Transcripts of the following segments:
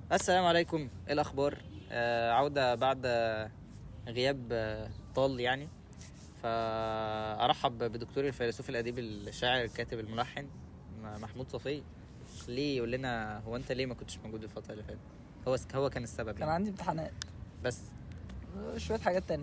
السلام عليكم ايه الاخبار آه عوده بعد آه، غياب آه، طال يعني فارحب بدكتور الفيلسوف الاديب الشاعر الكاتب الملحن م- محمود صفي ليه يقول لنا هو انت ليه ما كنتش موجود الفتره اللي فاتت هو هو كان السبب كان يعني. عندي امتحانات بس شويه حاجات تانية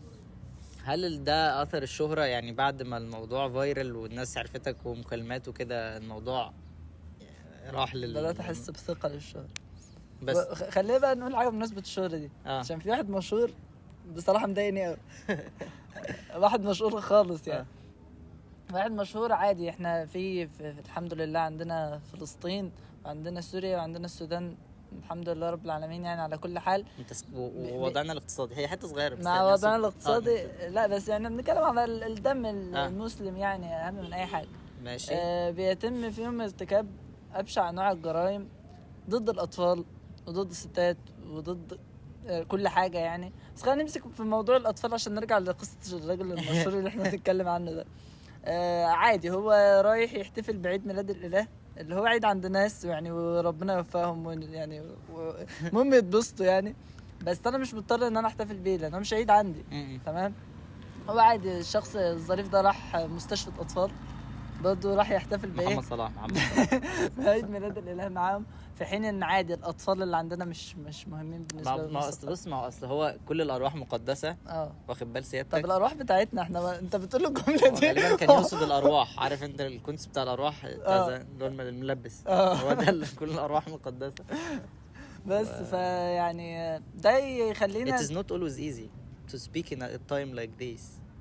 هل ده اثر الشهره يعني بعد ما الموضوع فايرل والناس عرفتك ومكالمات وكده الموضوع راح لل بدات احس بثقه للشهره بس و- خ- خلينا بقى نقول حاجه بمناسبه الشهره دي اه عشان في واحد مشهور بصراحه مضايقني قوي واحد مشهور خالص يعني واحد مشهور عادي احنا في, في, في الحمد لله عندنا فلسطين وعندنا سوريا وعندنا السودان الحمد لله رب العالمين يعني على كل حال انت س- و- ووضعنا الاقتصادي هي حته صغيره بس مع يعني وضعنا أقصد- الاقتصادي آه، لا بس يعني بنتكلم على ال- الدم ال- آه. المسلم يعني اهم من اي حاجه ماشي آه بيتم فيهم ارتكاب ابشع انواع الجرائم ضد الاطفال وضد الستات وضد آه، كل حاجه يعني بس خلينا نمسك في موضوع الاطفال عشان نرجع لقصه الراجل المشهور اللي احنا بنتكلم عنه ده آه عادي هو رايح يحتفل بعيد ميلاد الاله اللي هو عيد عند ناس يعني وربنا يوفقهم ون- يعني و- المهم يتبسطوا يعني بس انا مش مضطر ان انا احتفل بيه لان هو مش عيد عندي م-م. تمام هو عادي الشخص الظريف ده راح مستشفى اطفال برضه راح يحتفل بايه محمد صلاح محمد بعيد ميلاد الاله معاهم في حين ان عادي الاطفال اللي عندنا مش مش مهمين بالنسبه ما ما هو اصل بص ما هو اصل هو كل الارواح مقدسه اه واخد بال طب سيادتك الارواح بتاعتنا احنا ما... انت بتقول الجمله دي غالبا كان يقصد الارواح عارف انت الكونسيبت بتاع الارواح بتاع آه. زي- اللي هو الملبس آه. هو ده اللي كل الارواح مقدسه بس فيعني ده يخلينا it is not always easy to speak in a time like this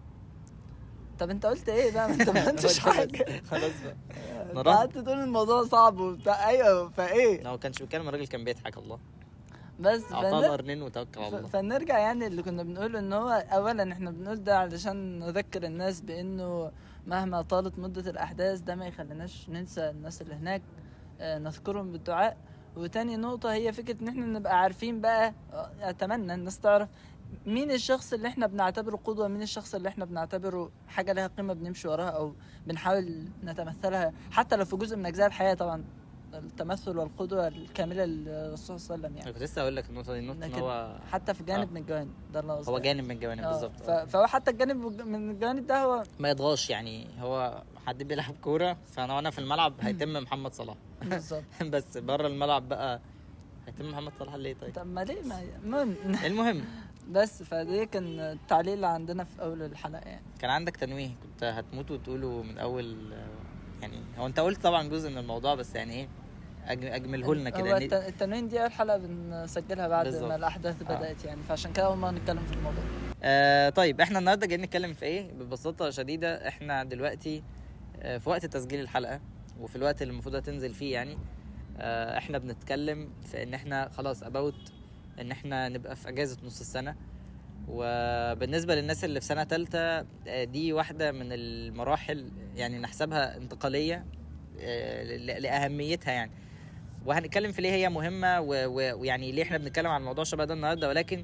طب انت قلت ايه بقى ما انت ما قلتش حاجه خلاص بقى انت نرد. قعدت تقول الموضوع صعب وبتاع ايوه فايه لو كانش بيتكلم الراجل كان بيضحك الله بس اعطاه فن- القرنين وتوكل على ف- الله فنرجع يعني اللي كنا بنقوله ان هو اولا احنا بنقول ده علشان نذكر الناس بانه مهما طالت مدة الاحداث ده ما يخليناش ننسى الناس اللي هناك آه، نذكرهم بالدعاء وتاني نقطة هي فكرة ان احنا نبقى عارفين بقى آه، اتمنى الناس تعرف مين الشخص اللي احنا بنعتبره قدوة مين الشخص اللي احنا بنعتبره حاجة لها قيمة بنمشي وراها او بنحاول نتمثلها حتى لو في جزء من اجزاء الحياة طبعا التمثل والقدوة الكاملة للرسول صلى الله عليه وسلم يعني انا كنت لسه اقول لك النقطه دي النقطه ان لكن هو حتى في جانب آه. من الجوانب ده اللي قصدي هو جانب من الجوانب آه، بالظبط ف- آه. فهو حتى الجانب من الجوانب ده هو ما يضغطش يعني هو حد بيلعب كوره فانا وانا في الملعب هيتم محمد صلاح بالظبط بس بره الملعب بقى هيتم محمد صلاح ليه طيب طب ما ليه ما المهم المهم بس فدي كان التعليق اللي عندنا في اول الحلقه يعني كان عندك تنويه كنت هتموت وتقوله من اول يعني هو انت قلت طبعا جزء من الموضوع بس يعني ايه أج- اجمله لنا هو كده الت- يعني التنوين دي اول حلقه بنسجلها بعد بالظبط. ما الاحداث آه. بدات يعني فعشان كده اول ما نتكلم في الموضوع آه طيب احنا النهارده جايين نتكلم في ايه ببساطه شديده احنا دلوقتي آه في وقت تسجيل الحلقه وفي الوقت اللي المفروض هتنزل فيه يعني آه احنا بنتكلم في ان احنا خلاص اباوت ان احنا نبقى في اجازه نص السنه وبالنسبه للناس اللي في سنه ثالثه دي واحده من المراحل يعني نحسبها انتقاليه آه، ل- لاهميتها يعني وهنتكلم في ليه هي مهمه و- و- ويعني ليه احنا بنتكلم عن موضوع شبه ده النهارده ولكن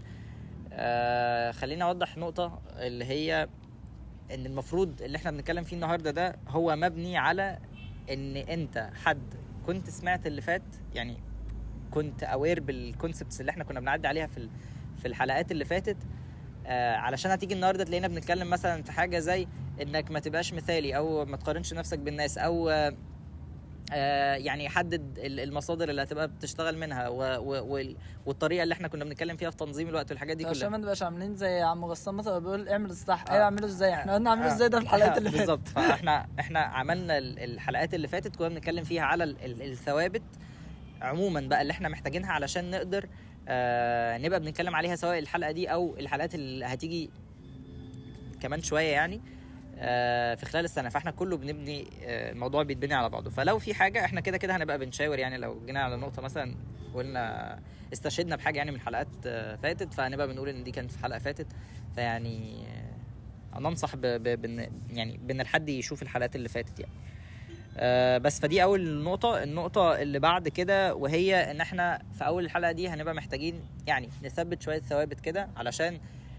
آه خليني اوضح نقطه اللي هي ان المفروض اللي احنا بنتكلم فيه النهارده ده هو مبني على ان انت حد كنت سمعت اللي فات يعني كنت اوير بالكونسبتس اللي احنا كنا بنعدي عليها في ال- في الحلقات اللي فاتت آه علشان هتيجي النهارده تلاقينا بنتكلم مثلا في حاجه زي انك ما تبقاش مثالي او ما تقارنش نفسك بالناس او آه آه، يعني حدد ال- المصادر اللي هتبقى بتشتغل منها و و وال- والطريقه اللي احنا كنا بنتكلم فيها في تنظيم الوقت والحاجات دي عشان كلها ما نبقاش عاملين زي عم غصان مثلا بيقول اعمل الصح آه. ايوه اعمله ازاي احنا قلنا اعمله ازاي ده في الحلقات اللي فاتت بالظبط فاحنا احنا عملنا ال- الحلقات اللي فاتت كنا بنتكلم فيها على ال- ال- الثوابت عموما بقى اللي احنا محتاجينها علشان نقدر آه نبقى بنتكلم عليها سواء الحلقه دي او الحلقات اللي هتيجي كمان شويه يعني آه في خلال السنه فاحنا كله بنبني آه الموضوع بيتبني على بعضه فلو في حاجه احنا كده كده هنبقى بنشاور يعني لو جينا على نقطه مثلا قلنا استشهدنا بحاجه يعني من حلقات آه فاتت فهنبقى بنقول ان دي كانت في حلقه فاتت فيعني آه، ننصح ب... ب... بن... يعني بان الحد يشوف الحلقات اللي فاتت يعني آه بس فدي اول نقطة النقطة اللي بعد كده وهي ان احنا في اول الحلقة دي هنبقى محتاجين يعني نثبت شوية ثوابت كده علشان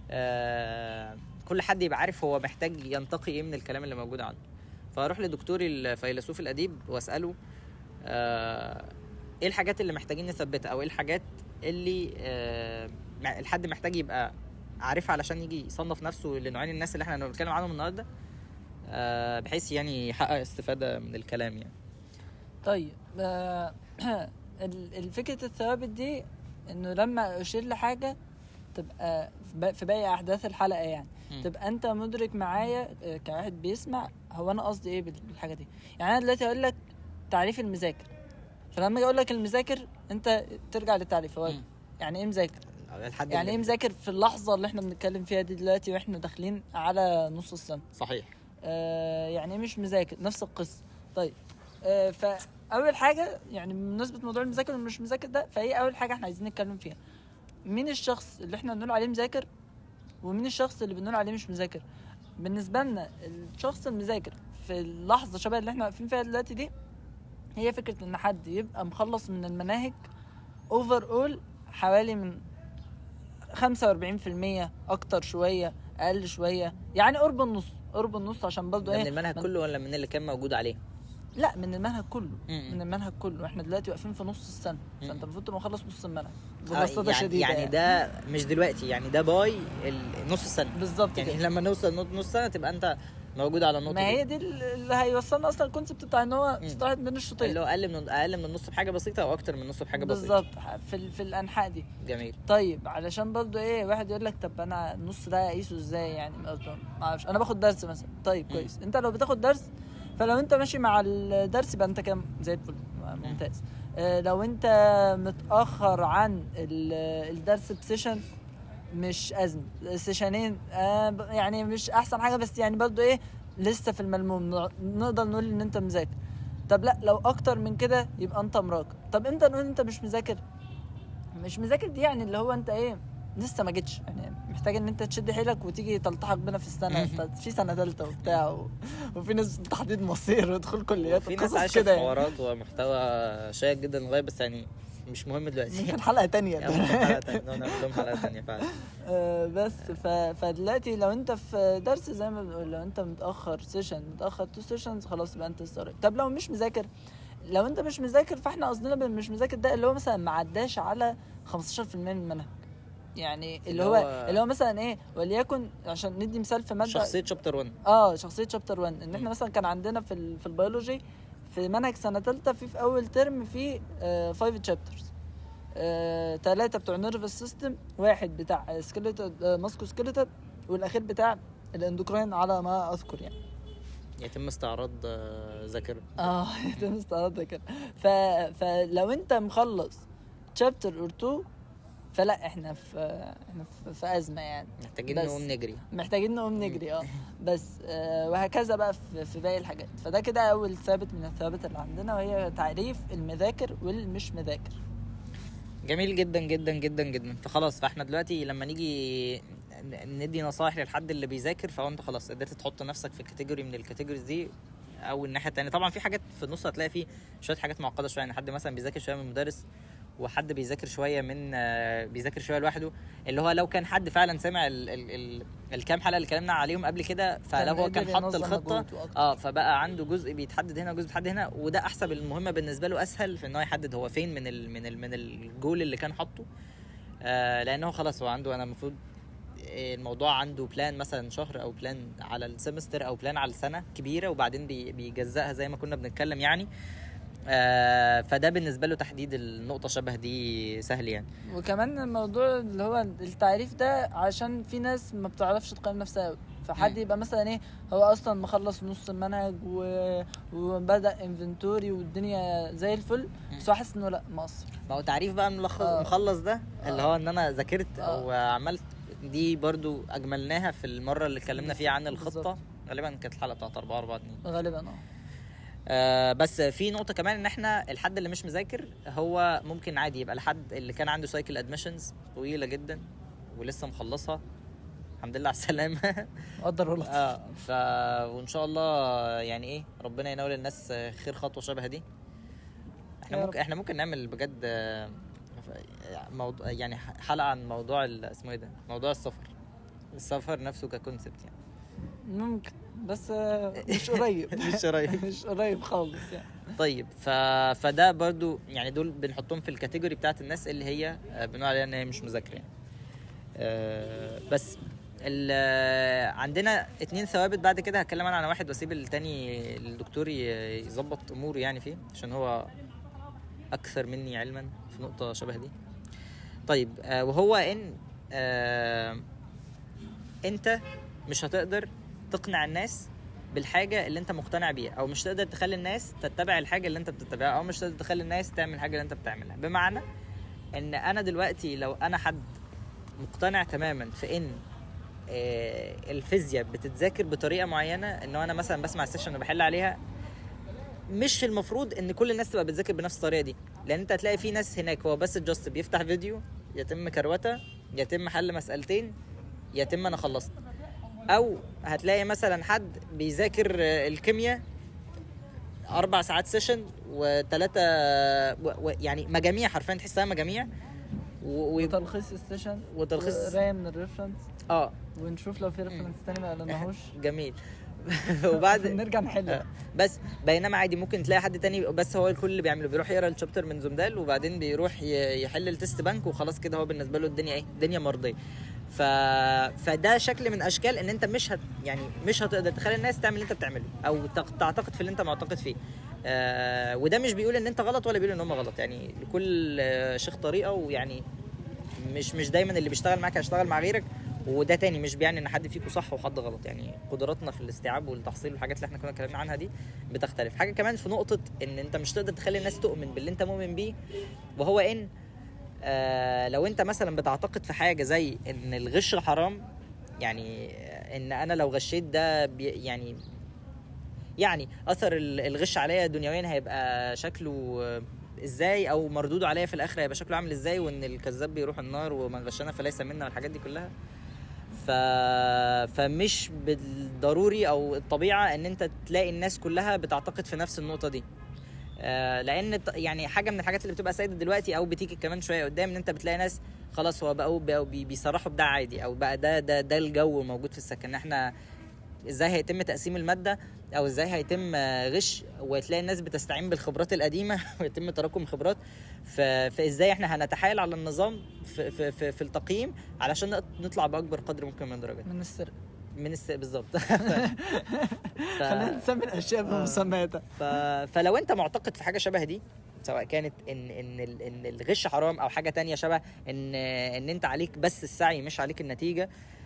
آه كل حد يبقى عارف هو محتاج ينتقي ايه من الكلام اللي موجود عنده فاروح لدكتوري الفيلسوف الاديب واساله آه ايه الحاجات اللي محتاجين نثبتها او ايه الحاجات اللي آه مع- الحد محتاج يبقى عارفها علشان يجي يصنف نفسه لنوعين الناس اللي احنا بنتكلم عنهم النهارده آه بحيث يعني يحقق استفاده من الكلام يعني طيب آه، ال- الفكرة الثوابت دي انه لما اشير لحاجة تبقى في با- في باقي احداث الحلقة يعني مم. تبقى انت مدرك معايا آه، كواحد بيسمع هو انا قصدي ايه بال- بالحاجة دي يعني انا دلوقتي اقول لك تعريف المذاكر فلما اجي اقول لك المذاكر انت ترجع للتعريف هو مم. يعني ايه مذاكر الحد يعني اللي- ايه مذاكر في اللحظة اللي احنا بنتكلم فيها دي دلوقتي واحنا داخلين على نص السنة صحيح آه، يعني إيه مش مذاكر نفس القصه طيب آه، فاول حاجه يعني بمناسبه موضوع المذاكر والمش مذاكر ده فهي اول حاجه احنا عايزين نتكلم فيها مين الشخص اللي احنا بنقول عليه مذاكر ومين الشخص اللي بنقول عليه مش مذاكر بالنسبه لنا الشخص المذاكر في اللحظه شبه اللي احنا واقفين فيها دلوقتي دي هي فكره ان حد يبقى مخلص من المناهج اوفر اول حوالي من 45% اكتر شويه اقل شويه يعني قرب النص قرب النص عشان برضه ده ايه من المنهج من- كله ولا من اللي كان موجود عليه لا من المنهج كله مم. من المنهج كله احنا دلوقتي واقفين في نص السنه مم. فانت المفروض تبقى مخلص نص المنهج آه، ببساطه يعني شديده يعني ده مش دلوقتي يعني ده باي ال- نص السنه بالظبط يعني كده لما نوصل نص نص سنه تبقى انت موجود على النقطه ما دي. هي دي اللي هيوصلنا اصلا الكونسيبت بتاع ان هو مم. استراحت بين اللي الشوطين هو اقل من اقل من النص بحاجه بسيطه او اكتر من النص بحاجه بسيطه بالظبط في ال- في الانحاء دي جميل طيب علشان برضو ايه واحد يقول لك طب انا النص ده اقيسه ازاي يعني ما ما اعرفش انا باخد درس مثلا طيب مم. كويس انت لو بتاخد درس فلو انت ماشي مع الدرس يبقى انت كام زي الفل ممتاز آه، لو انت متاخر عن ال- الدرس بسيشن مش ازمه سيشنين آه، ب- يعني مش احسن حاجه بس يعني برضو ايه لسه في الملموم ن- نقدر نقول ان انت مذاكر طب لا لو اكتر من كده يبقى انت مراقب طب امتى نقول انت مش مذاكر مش مذاكر دي يعني اللي هو انت ايه لسه ما جيتش يعني محتاج ان انت تشد حيلك وتيجي تلتحق بنا في السنه انت في سنه ثالثه وبتاع و... وفي ناس تحديد مصير ودخول كليات في ناس وقصص عايشه كده في يعني حوارات ومحتوى شيق جدا لغايه بس يعني مش مهم دلوقتي ممكن حلقه تانية يعني ممكن حلقه تانية نعمل لهم حلقه تانية فعلا آه، بس ف... فدلوقتي لو انت في درس زي ما بنقول لو انت متاخر سيشن متاخر تو سيشنز خلاص يبقى انت استقريت طب لو مش مذاكر لو انت مش مذاكر فاحنا قصدنا بالمش مذاكر ده اللي هو مثلا ما عداش على 15% من المنهج يعني اللي اللي هو هو- اللي هو مثلا ايه وليكن عشان ندي مثال في ماده شخصيه شابتر 1 اه شخصيه شابتر 1 ان احنا مثلا كان عندنا في ال... في البيولوجي في منهج سنه ثالثه في في اول ترم في 5 تشابترز ثلاثه بتوع نيرفس سيستم واحد بتاع سكيلتال ماسكو سكيلتال والاخير بتاع الاندوكراين على ما اذكر يعني يتم استعراض آه، ذاكره اه يتم استعراضها كده ف... فلو انت مخلص تشابتر اور 2 فلا احنا في احنا في, في ازمه يعني محتاجين بس. نقوم نجري محتاجين نقوم نجري اه بس آه وهكذا بقى في, في باقي الحاجات فده كده اول ثابت من الثوابت اللي عندنا وهي تعريف المذاكر والمش مذاكر جميل جدا جدا جدا جدا فخلاص فاحنا دلوقتي لما نيجي ن- ندي نصايح للحد اللي بيذاكر فهو انت خلاص قدرت تحط نفسك في كاتيجوري من الكاتيجوريز دي او الناحيه التانية طبعا في حاجات في النص هتلاقي فيه شويه حاجات معقده شويه يعني حد مثلا بيذاكر شويه من مدرس وحد بيذاكر شويه من آه، بيذاكر شويه لوحده اللي هو لو كان حد فعلا سمع ال ال ال الكام حلقه اللي اتكلمنا عليهم قبل كده فلو هو كان قادر حط ينظم الخطه مجهوده أكتر. اه فبقى عنده جزء بيتحدد هنا وجزء بيتحدد هنا وده احسب المهمه بالنسبه له اسهل في ان هو يحدد هو فين من ال من ال من الجول اللي كان حاطه آه لانه خلاص هو عنده انا المفروض آه، الموضوع عنده بلان مثلا شهر او بلان على السمستر او بلان على السنه كبيره وبعدين بي- بيجزأها زي ما كنا بنتكلم يعني آه فده بالنسبه له تحديد النقطه شبه دي سهل يعني وكمان الموضوع اللي هو التعريف ده عشان في ناس ما بتعرفش تقيم نفسها قوي فحد مم. يبقى مثلا ايه هو اصلا مخلص نص المنهج و... وبدا انفنتوري والدنيا زي الفل مم. بس هو حاسس انه لا مقصر ما هو تعريف بقى ملخص آه. مخلص ده اللي آه. هو ان انا ذاكرت آه. او عملت دي برضو اجملناها في المره اللي اتكلمنا فيها عن الخطه بالظبط. غالبا كانت الحلقه بتاعت 4 4 2 غالبا اه آه بس في نقطة كمان ان احنا الحد اللي مش مذاكر هو ممكن عادي يبقى الحد اللي كان عنده سايكل ادميشنز طويلة جدا ولسه مخلصها الحمد لله على السلامة قدر والله اه ف وان شاء الله يعني ايه ربنا ينول الناس خير خطوة شبه دي احنا يا ممكن احنا ممكن نعمل بجد آه، موضوع يعني حلقة عن موضوع ال- اسمه ايه ده موضوع السفر السفر نفسه ككونسبت يعني ممكن بس آه، مش قريب مش قريب. مش قريب خالص يعني طيب ف... فده برضو يعني دول بنحطهم في الكاتيجوري بتاعت الناس اللي هي آه، بنقول عليها ان هي مش مذاكره يعني آه، بس ال... آه، عندنا اتنين ثوابت بعد كده هتكلم انا عن واحد واسيب التاني الدكتور ي- يظبط اموره يعني فيه عشان هو اكثر مني علما في نقطه شبه دي طيب آه، وهو ان آه، انت مش هتقدر تقنع الناس بالحاجه اللي انت مقتنع بيها او مش تقدر تخلي الناس تتبع الحاجه اللي انت بتتبعها او مش تقدر تخلي الناس تعمل الحاجه اللي انت بتعملها بمعنى ان انا دلوقتي لو انا حد مقتنع تماما في ان آه، الفيزياء بتتذاكر بطريقه معينه ان انا مثلا بسمع السيشن وبحل عليها مش المفروض ان كل الناس تبقى بتذاكر بنفس الطريقه دي لان انت هتلاقي في ناس هناك هو بس جاست بيفتح فيديو يتم كروته يتم حل مسألتين يتم انا خلصت او هتلاقي مثلا حد بيذاكر آه، الكيمياء اربع ساعات سيشن وثلاثه و... و... يعني مجاميع حرفيا تحسها مجاميع و... و... وتلخيص السيشن وتلخيص قرايه من الريفرنس اه ونشوف لو في ريفرنس تاني ما قلناهوش جميل وبعد نرجع نحل آه. بس بينما عادي ممكن تلاقي حد تاني بس هو كل اللي بيعمله بيروح يقرا الشابتر من زمدال وبعدين بيروح ي- يحل التست بنك وخلاص كده هو بالنسبه له الدنيا ايه الدنيا مرضيه ف... فده شكل من اشكال ان انت مش هت... يعني مش هتقدر تخلي الناس تعمل اللي انت بتعمله او تق- تعتقد في اللي انت معتقد فيه آه وده مش بيقول ان انت غلط ولا بيقول ان هم غلط يعني لكل آه، شيخ طريقه ويعني مش مش دايما اللي بيشتغل معاك هيشتغل مع غيرك وده تاني مش بيعني ان حد فيكم صح وحد غلط يعني قدراتنا في الاستيعاب والتحصيل والحاجات اللي احنا كنا اتكلمنا عنها دي بتختلف حاجه كمان في نقطه ان انت مش تقدر تخلي الناس تؤمن باللي انت مؤمن بيه وهو ان آه لو انت مثلا بتعتقد في حاجه زي ان الغش حرام يعني آه، ان انا لو غشيت ده بي يعني يعني اثر ال- الغش عليا دنيويا هيبقى شكله آه، ازاي او مردوده عليا في الاخره هيبقى شكله عامل ازاي وان الكذاب بيروح النار ومن غشنا فليس منا والحاجات دي كلها ف... فمش بالضروري او الطبيعه ان انت تلاقي الناس كلها بتعتقد في نفس النقطه دي آه، لان ط- يعني حاجه من الحاجات اللي بتبقى سائده دلوقتي او بتيجي كمان شويه قدام ان انت بتلاقي ناس خلاص هو بقوا بقوا بي- بيصرحوا بده عادي او بقى ده ده ده الجو موجود في السكن ان احنا ازاي هيتم تقسيم الماده او ازاي هيتم آه، غش وتلاقي الناس بتستعين بالخبرات القديمه ويتم تراكم خبرات ف- فازاي احنا هنتحايل على النظام في, في, في, في التقييم علشان نق- نطلع باكبر قدر ممكن من الدرجات من السرقه من الس... بالظبط ف... خلينا نسمي الاشياء بمسمياتها ف... فلو انت معتقد في حاجه شبه دي سواء كانت ان ان ال- ان الغش حرام او حاجه تانية شبه ان ان انت عليك بس السعي مش عليك النتيجه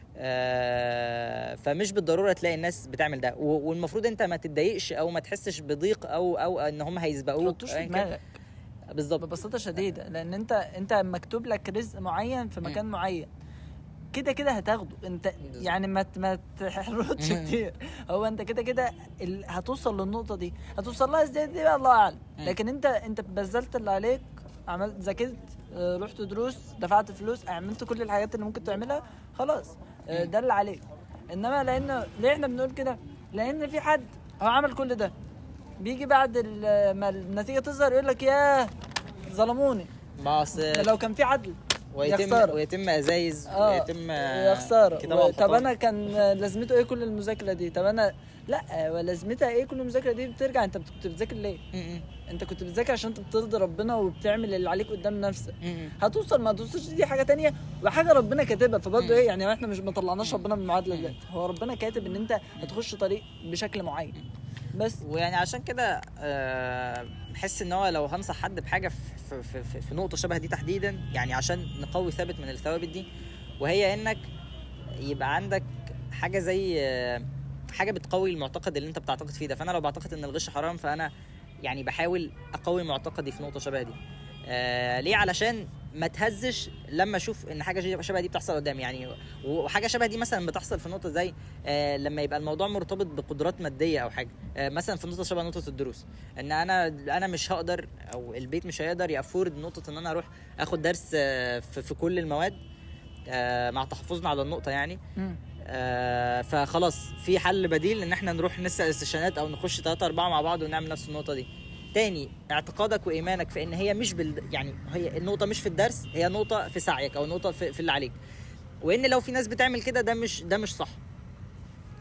آه، فمش بالضروره تلاقي الناس بتعمل ده و- والمفروض انت ما تتضايقش او ما تحسش بضيق او او ان هم هيسبقوك تحطوش في أيا كان. دماغك بالظبط ببساطه شديده لان انت انت مكتوب لك رزق معين في مكان معين كده كده هتاخده انت بالظبط. يعني ما ت- ما تحرقش مم. كتير هو انت كده كده ال- هتوصل للنقطه دي هتوصل لها ازاي دي بقى الله اعلم مم. لكن انت انت بذلت اللي عليك عملت ذاكرت آه، رحت دروس دفعت فلوس عملت كل الحاجات اللي ممكن تعملها خلاص آه، مم. ده اللي عليك انما لان ليه احنا بنقول كده لان في حد هو عمل كل ده بيجي بعد ال- ما النتيجه تظهر يقول لك ياه ظلموني ما أصل- لو كان في عدل يا ويتم خسارة. ويتم ازايز اه ويتم يا خساره كده و- طب انا كان لازمته ايه كل المذاكره دي طب انا لا ولازمتها ايه كل المذاكره دي بترجع انت كنت بتذاكر ليه انت كنت بتذاكر عشان انت بترضي ربنا وبتعمل اللي عليك قدام نفسك هتوصل ما توصلش دي حاجه تانية وحاجه ربنا كاتبها فبرضه مم. ايه يعني احنا مش ما طلعناش ربنا من المعادله مم. دلوقتي هو ربنا كاتب ان انت هتخش طريق بشكل معين بس ويعني عشان كده آه، بحس ان هو لو هنصح حد بحاجه في, في, في, في نقطه شبه دي تحديدا يعني عشان نقوي ثابت من الثوابت دي وهي انك يبقى عندك حاجه زي آه، حاجه بتقوي المعتقد اللي انت بتعتقد فيه ده فانا لو بعتقد ان الغش حرام فانا يعني بحاول اقوي معتقدي في نقطه شبه دي آه ليه علشان ما تهزش لما اشوف ان حاجه شبه دي بتحصل قدامي يعني وحاجه شبه دي مثلا بتحصل في نقطه زي آه لما يبقى الموضوع مرتبط بقدرات ماديه او حاجه آه مثلا في نقطه شبه نقطه الدروس ان انا انا مش هقدر او البيت مش هيقدر يافورد نقطه ان انا اروح اخد درس آه في, في كل المواد آه مع تحفظنا على النقطه يعني آه فخلاص في حل بديل ان احنا نروح نسال استشانات او نخش ثلاثة أربعة مع بعض ونعمل نفس النقطة دي تاني اعتقادك وايمانك في ان هي مش بال يعني هي النقطة مش في الدرس هي نقطة في سعيك او نقطة في, في اللي عليك وان لو في ناس بتعمل كده ده مش ده مش صح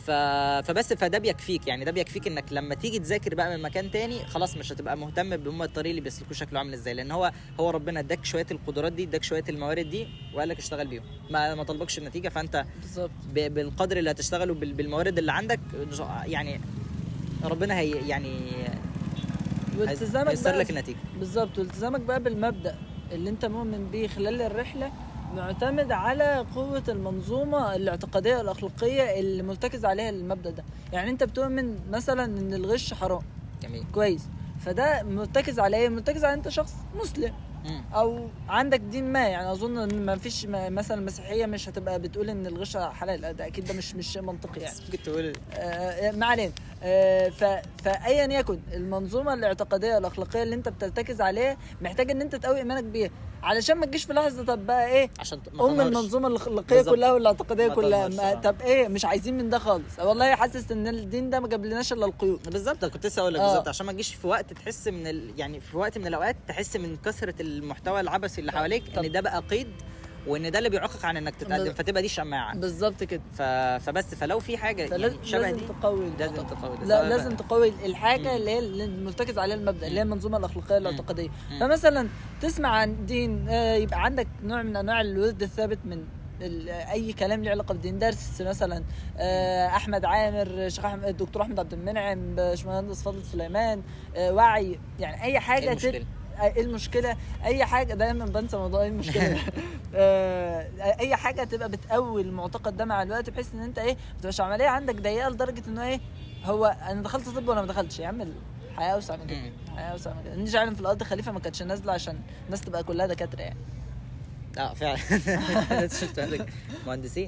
ف... فبس فده بيكفيك يعني ده بيكفيك انك لما تيجي تذاكر بقى من مكان تاني خلاص مش هتبقى مهتم بهم الطريق اللي بيسلكوه شكله عامل ازاي لان هو هو ربنا اداك شويه القدرات دي اداك شويه الموارد دي وقال لك اشتغل بيهم ما ما طلبكش النتيجه فانت بالظبط ب... بالقدر اللي هتشتغله بال... بالموارد اللي عندك يعني ربنا هي يعني والتزامك يسر بقى لك النتيجه بالظبط والتزامك بقى بالمبدأ اللي انت مؤمن بيه خلال الرحلة معتمد على قوة المنظومة الاعتقادية الأخلاقية اللي مرتكز عليها المبدأ ده يعني انت بتؤمن مثلا ان الغش حرام جميل كويس فده مرتكز على ايه مرتكز على انت شخص مسلم مم. او عندك دين ما يعني اظن ان ما فيش م- مثلا المسيحيه مش هتبقى بتقول ان الغش حلال ده اكيد ده مش مش شيء منطقي يعني ممكن تقول آه، ما علينا آه، ف- فايا يكن المنظومه الاعتقاديه الاخلاقيه اللي انت بترتكز عليها محتاج ان انت تقوي ايمانك بيها علشان ما تجيش في لحظه طب بقى ايه عشان ت- ما ام تنهارش. المنظومه الاخلاقيه بالظبط. كلها والاعتقاديه ما كلها تنهارش، ما آه. طب ايه مش عايزين من ده خالص والله حاسس ان الدين ده ما جابلناش الا القيود بالظبط أنا كنت لسه اقول لك آه. بالظبط عشان ما تجيش في وقت تحس من ال... يعني في وقت من الاوقات تحس من كثره المحتوى العبثي اللي حواليك طب- ان ده بقى قيد وان ده اللي بيعوقك عن انك تتقدم بال- فتبقى دي شماعه بالظبط كده ف... فبس فلو في حاجه يعني فلازم شبه لازم دي تقوي لازم المعتقد. تقوي ده لا سواء لازم بقى- تقوي الحاجه مم. اللي هي اللي مرتكز عليها المبدا اللي هي المنظومه الاخلاقيه الاعتقاديه مم. فمثلا تسمع عن دين آه، يبقى عندك نوع من انواع الورد الثابت من ال- اي كلام له علاقه بالدين درس مثلا آه، احمد عامر شيخ احمد الدكتور احمد عبد المنعم باشمهندس فاضل سليمان آه، وعي يعني اي حاجه إيه تت- المشكلة؟ ايه المشكله اي حاجه دايما بنسى موضوع ايه المشكله آه، اي حاجه تبقى بتقوي المعتقد ده مع الوقت بحيث ان انت ايه ما تبقاش عمليه عندك ضيقه لدرجه انه ايه هو انا دخلت طب ولا ما دخلتش يا عم الحياه اوسع من كده مم. الحياه اوسع من كده ان جعل في الارض خليفه ما كانتش نازله عشان الناس تبقى كلها دكاتره يعني اه فعلا شفت بالك مهندسين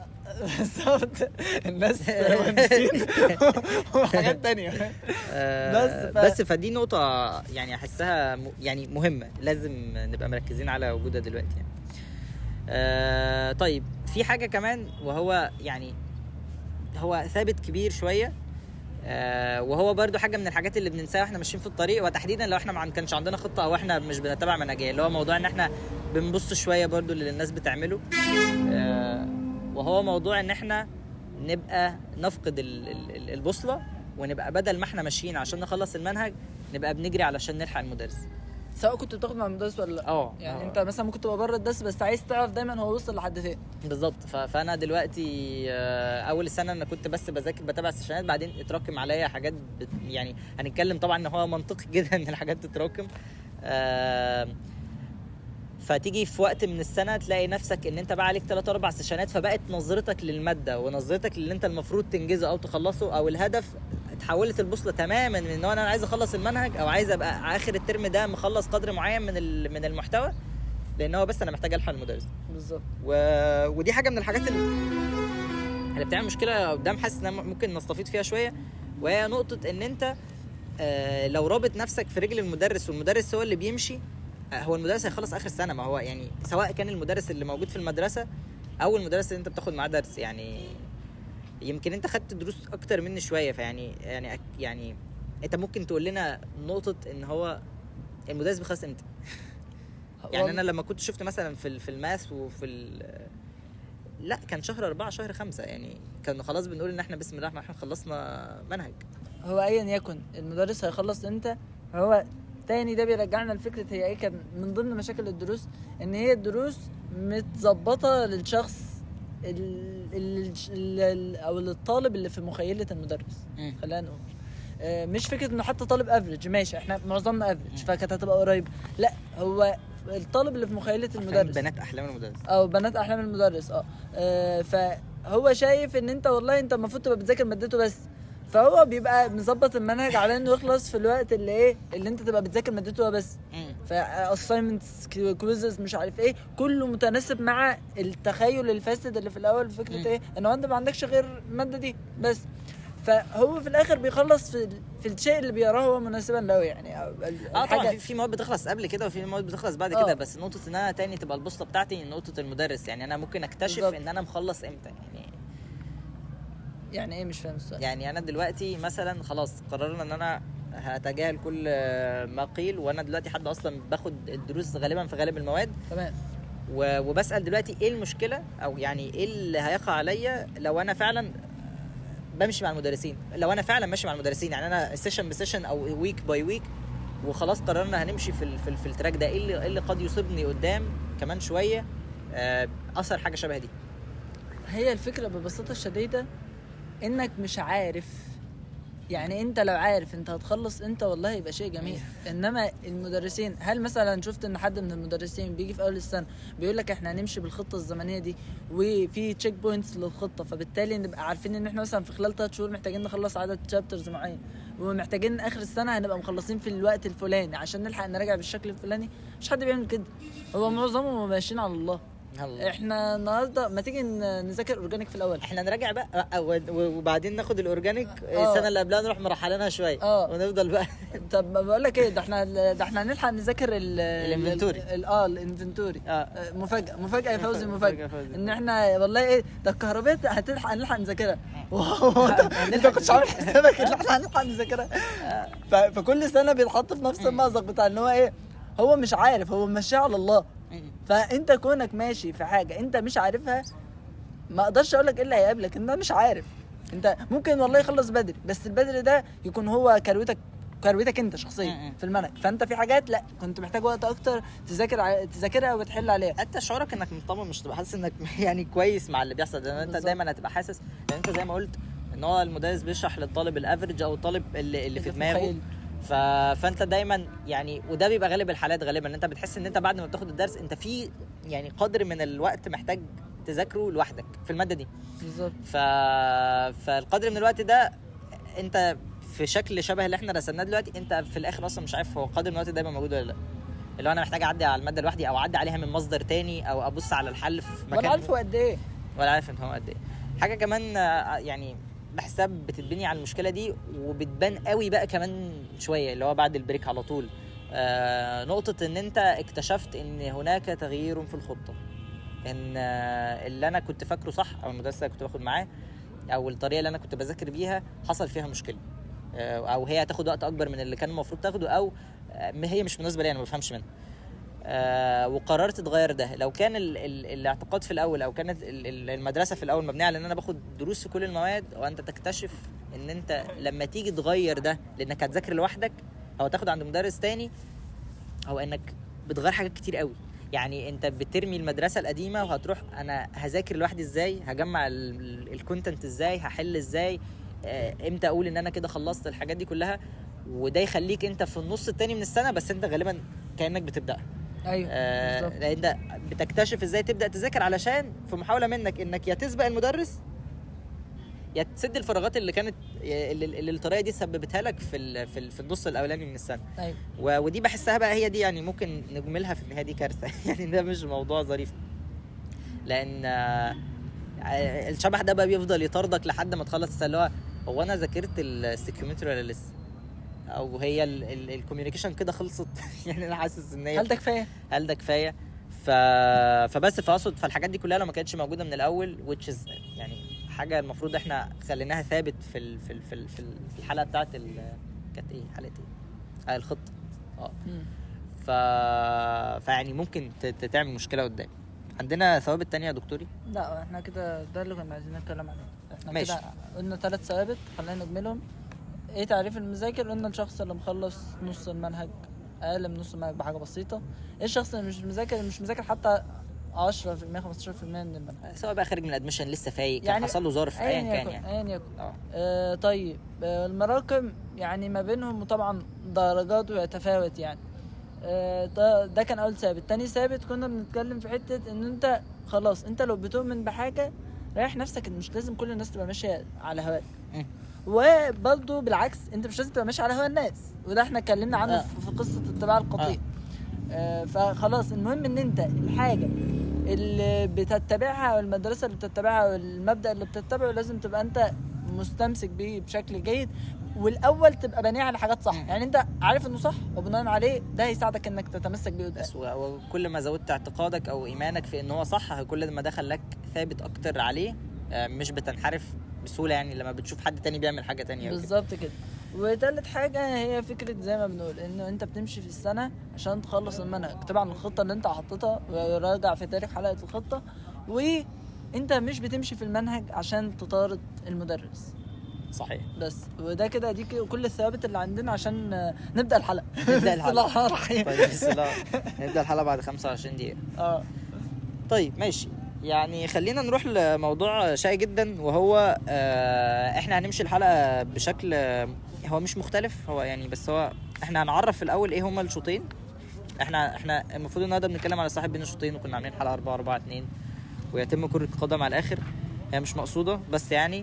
بالظبط الناس مهندسين وحاجات تانية آه، بس ف- بس فدي نقطة يعني أحسها م- يعني مهمة لازم نبقى مركزين على وجودها دلوقتي يعني. آه طيب في حاجة كمان وهو يعني هو ثابت كبير شوية آه وهو برضو حاجة من الحاجات اللي بننساها واحنا ماشيين في الطريق وتحديدا لو احنا ما كانش عندنا خطة او احنا مش بنتبع منهجية اللي هو موضوع ان احنا بنبص شوية برضو اللي الناس بتعمله آه وهو موضوع ان احنا نبقى نفقد ال- ال- ال- البوصلة ونبقى بدل ما احنا ماشيين عشان نخلص المنهج نبقى بنجري علشان نلحق المدرس سواء كنت بتاخد مع المدرس ولا لا اه يعني آه. انت مثلا ممكن تبقى بره الدرس بس عايز تعرف دايما هو وصل لحد فين بالظبط ف- فانا دلوقتي آه، اول السنه انا كنت بس بذاكر بتابع السيشنات بعدين اتراكم عليا حاجات بت يعني هنتكلم طبعا ان هو منطقي جدا ان الحاجات تتراكم آه، فتيجي في وقت من السنه تلاقي نفسك ان انت بقى عليك 3 4 سيشنات فبقت نظرتك للماده ونظرتك للي انت المفروض تنجزه او تخلصه او الهدف اتحولت البوصله تماما من ان هو انا عايز اخلص المنهج او عايز ابقى اخر الترم ده مخلص قدر معين من ال- من المحتوى لان هو بس انا محتاج الحق المدرس بالظبط و... ودي حاجه من الحاجات اللي اللي بتعمل مشكله قدام حاسس ان ممكن نستفيد فيها شويه وهي نقطه ان انت آه، لو رابط نفسك في رجل المدرس والمدرس هو اللي بيمشي آه، هو المدرس هيخلص اخر سنه ما هو يعني سواء كان المدرس اللي موجود في المدرسه او المدرس اللي انت بتاخد معاه درس يعني يمكن انت خدت دروس اكتر مني شويه فيعني يعني أك- يعني انت ممكن تقول لنا نقطه ان هو المدرس بيخلص امتى يعني انا لما كنت شفت مثلا في ال- في الماس وفي ال لا كان شهر أربعة شهر خمسة يعني كان خلاص بنقول ان احنا بسم الله الرحمن الرحيم خلصنا منهج هو ايا يكن المدرس هيخلص امتى هو تاني ده بيرجعنا لفكره هي ايه كان من ضمن مشاكل الدروس ان هي الدروس متظبطه للشخص ال ال ال او للطالب اللي في مخيله المدرس مم. خلينا نقول آه، مش فكره انه حتى طالب افريج ماشي احنا معظمنا افريج مم. فكانت هتبقى قريب لا هو الطالب اللي في مخيله المدرس بنات احلام المدرس او بنات احلام المدرس اه, آه فهو شايف ان انت والله انت المفروض تبقى بتذاكر مادته بس فهو بيبقى مظبط المنهج على انه يخلص في الوقت اللي ايه اللي انت تبقى بتذاكر مادته بس مم. فاساينمنتس كويزز مش عارف ايه كله متناسب مع التخيل الفاسد اللي في الاول فكره مم. ايه ان هو انت ما عندكش غير الماده دي بس فهو في الاخر بيخلص في في الشيء اللي بيراه هو مناسبا له يعني أو ال- اه طبعا الحاجة- في, في مواد بتخلص قبل كده وفي مواد بتخلص بعد آه. كده بس نقطة ان انا تاني تبقى البوصلة بتاعتي نقطة المدرس يعني انا ممكن اكتشف بالظبط. ان انا مخلص امتى يعني يعني ايه مش فاهم السؤال يعني انا دلوقتي مثلا خلاص قررنا ان انا هتجاهل كل آه، ما قيل وانا دلوقتي حد اصلا باخد الدروس غالبا في غالب المواد تمام و- وبسال دلوقتي ايه المشكله او يعني ايه اللي هيقع عليا لو انا فعلا بمشي مع المدرسين لو انا فعلا ماشي مع المدرسين يعني انا سيشن بسيشن او ويك باي ويك وخلاص قررنا هنمشي في ال في, ال في التراك ده ايه اللي, إيه اللي قد يصيبني قدام كمان شويه آه، اثر حاجه شبه دي هي الفكرة ببساطة شديدة انك مش عارف يعني انت لو عارف انت هتخلص انت والله يبقى شيء جميل انما المدرسين هل مثلا شفت ان حد من المدرسين بيجي في اول السنه بيقول لك احنا هنمشي بالخطه الزمنيه دي وفي تشيك بوينتس للخطه فبالتالي نبقى عارفين ان احنا مثلا في خلال 3 شهور محتاجين نخلص عدد شابترز معين ومحتاجين اخر السنه هنبقى مخلصين في الوقت الفلاني عشان نلحق نراجع بالشكل الفلاني مش حد بيعمل كده هو معظمهم ماشيين على الله الله. احنا النهارده ما تيجي ن- نذاكر اورجانيك في الاول احنا نراجع بقى آه، و- و- وبعدين ناخد الاورجانيك آه. السنه اللي قبلها نروح مرحلينها شويه آه. ونفضل بقى طب ما بقول لك ايه ده احنا ده احنا هنلحق نذاكر ال الانفنتوري. ال- ال- اه الانفنتوري اه آه، مفاجأة مفاجأة يا فوزي مفاجأة فوزي. ان احنا والله ايه ده الكهرباء هتلحق هنلحق نذاكرها واو، انت انت ما كنتش عامل حسابك ان احنا هنلحق نذاكرها ف- فكل سنة بيتحط في نفس المأزق بتاع ان هو ايه هو مش عارف هو ماشي على الله م- فانت كونك ماشي في حاجة انت مش عارفها ما اقدرش اقول لك ايه اللي هيقابلك انت مش عارف انت ممكن والله يخلص بدري بس البدري ده يكون هو كروتك كروتك انت شخصيا م- م. في المنهج فانت في حاجات لا كنت محتاج وقت اكتر تذاكر ع- تذاكرها وتحل عليها انت شعورك انك مطمن مش تبقى حاسس انك يعني كويس مع اللي بيحصل لان انت بالظبط. دايما هتبقى حاسس لان انت زي ما قلت ان هو المدرس بيشرح للطالب الافرج او الطالب اللي, اللي في دماغه مخيل. ف... فانت دايما يعني وده بيبقى غالب الحالات غالبا ان انت بتحس ان انت بعد ما بتاخد الدرس انت في يعني قدر من الوقت محتاج تذاكره لوحدك في الماده دي بالظبط ف... فالقدر من الوقت ده انت في شكل شبه اللي احنا رسمناه دلوقتي انت في الاخر اصلا مش عارف هو قدر من الوقت ده يبقى موجود ولا لا اللي هو انا محتاج اعدي على الماده لوحدي او اعدي عليها من مصدر تاني او ابص على الحل في مكان وانا عارفه قد ايه ولا عارف ان هو قد ايه حاجه كمان آه، يعني بحسها بتتبني على المشكله دي وبتبان قوي بقى كمان شويه اللي هو بعد البريك على طول آه نقطه ان انت اكتشفت ان هناك تغيير في الخطه ان آه اللي انا كنت فاكره صح او المدرس اللي كنت باخد معاه او الطريقه اللي انا كنت بذاكر بيها حصل فيها مشكله آه، او هي هتاخد وقت اكبر من اللي كان المفروض تاخده او آه، هي مش مناسبه لي انا ما بفهمش منها آه وقررت تغير ده لو كان ال ال الاعتقاد في الاول او كانت ال ال المدرسه في الاول مبنيه على ان انا باخد دروس في كل المواد وانت تكتشف ان انت لما تيجي تغير ده لانك هتذاكر لوحدك او تاخد عند مدرس تاني او انك بتغير حاجات كتير قوي يعني انت بترمي المدرسه القديمه وهتروح انا هذاكر لوحدي ازاي هجمع الكونتنت ازاي هحل ازاي آه، امتى اقول ان انا كده خلصت الحاجات دي كلها وده يخليك انت في النص التاني من السنه بس انت غالبا كانك بتبدا ايوه آه بالظبط لان انت بتكتشف ازاي تبدا تذاكر علشان في محاوله منك انك يا تسبق المدرس يا تسد الفراغات اللي كانت اللي, اللي الطريقه دي سببتها لك في ال- في, ال- في النص الاولاني من السنه ايوه و- ودي بحسها بقى هي دي يعني ممكن نجملها في النهايه دي كارثه يعني ده مش موضوع ظريف لان آه، آه، الشبح ده بقى بيفضل يطاردك لحد ما تخلص السنه اللي هو هو انا ذاكرت السكيومتري ولا لسه او هي الكوميونيكيشن كده خلصت يعني انا حاسس ان هي هل ده كفايه؟ هل ده كفايه ف... فبس فاقصد فالحاجات دي كلها لو ما كانتش موجوده من الاول which is يعني حاجه المفروض احنا خليناها ثابت في ال... في ال... في ال... في ال- في الحلقه بتاعت ال... كانت ايه حلقه ايه آه الخطه اه مم. ف... فيعني ممكن ت... ت- تعمل مشكله قدام عندنا ثوابت تانية يا دكتوري لا احنا كده ده اللي كنا عايزين نتكلم عليه احنا ماشي. كده قلنا ثلاث ثوابت خلينا نجملهم ايه تعريف المذاكر قلنا الشخص اللي مخلص نص المنهج اقل من نص المنهج بحاجه بسيطه ايه الشخص اللي مش مذاكر مش مذاكر حتى 10% 15% من المنهج سواء بقى خارج من الادميشن لسه فايق كان يعني حصل له ظرف ايا ايا كان يكن يعني ايا يكن اه آه طيب آه المراكم يعني ما بينهم طبعا درجاته يتفاوت يعني آه ده, ده كان اول ثابت تاني ثابت كنا بنتكلم في حته ان انت خلاص انت لو بتؤمن بحاجه ريح نفسك ان مش لازم كل الناس تبقى ماشيه على هواك مم. وبرضه بالعكس انت مش لازم تبقى ماشي على هوا الناس وده احنا اتكلمنا عنه آه. في في قصه اتباع القطيع آه فخلاص المهم ان انت الحاجه اللي بتتبعها او المدرسه اللي بتتبعها او المبدا اللي بتتبعه لازم تبقى انت مستمسك بيه بشكل جيد والاول تبقى بنيه على حاجات صح مم. يعني انت عارف انه صح وبناء عليه ده هيساعدك انك تتمسك بيه قدام بس و- وكل ما زودت اعتقادك او ايمانك في ان هو صح كل ما ده خلاك ثابت اكتر عليه آه، مش بتنحرف بسهوله يعني لما بتشوف حد تاني بيعمل حاجه تانية أو كده. بالظبط كده وتالت حاجة هي فكرة زي ما بنقول انه انت بتمشي في السنة عشان تخلص المنهج طبعا الخطة اللي انت حطيتها وراجع في تاريخ حلقة الخطة وانت مش بتمشي في المنهج عشان تطارد المدرس صحيح بس وده كده دي كده كل الثوابت اللي عندنا عشان آه، نبدا الحلقه نبدأ بسم الله الرحمن الرحيم طيب بس لا نبدا الحلقه بعد 25 دقيقه اه طيب ماشي يعني خلينا نروح لموضوع شائك جدا وهو آه، احنا هنمشي الحلقه بشكل آه، هو مش مختلف هو يعني بس هو احنا هنعرف في الاول ايه هما الشوطين احنا احنا المفروض النهارده بنتكلم على صاحب بين الشوطين وكنا عاملين حلقه 4 4 2 ويتم كره قدم على الاخر هي مش مقصوده بس يعني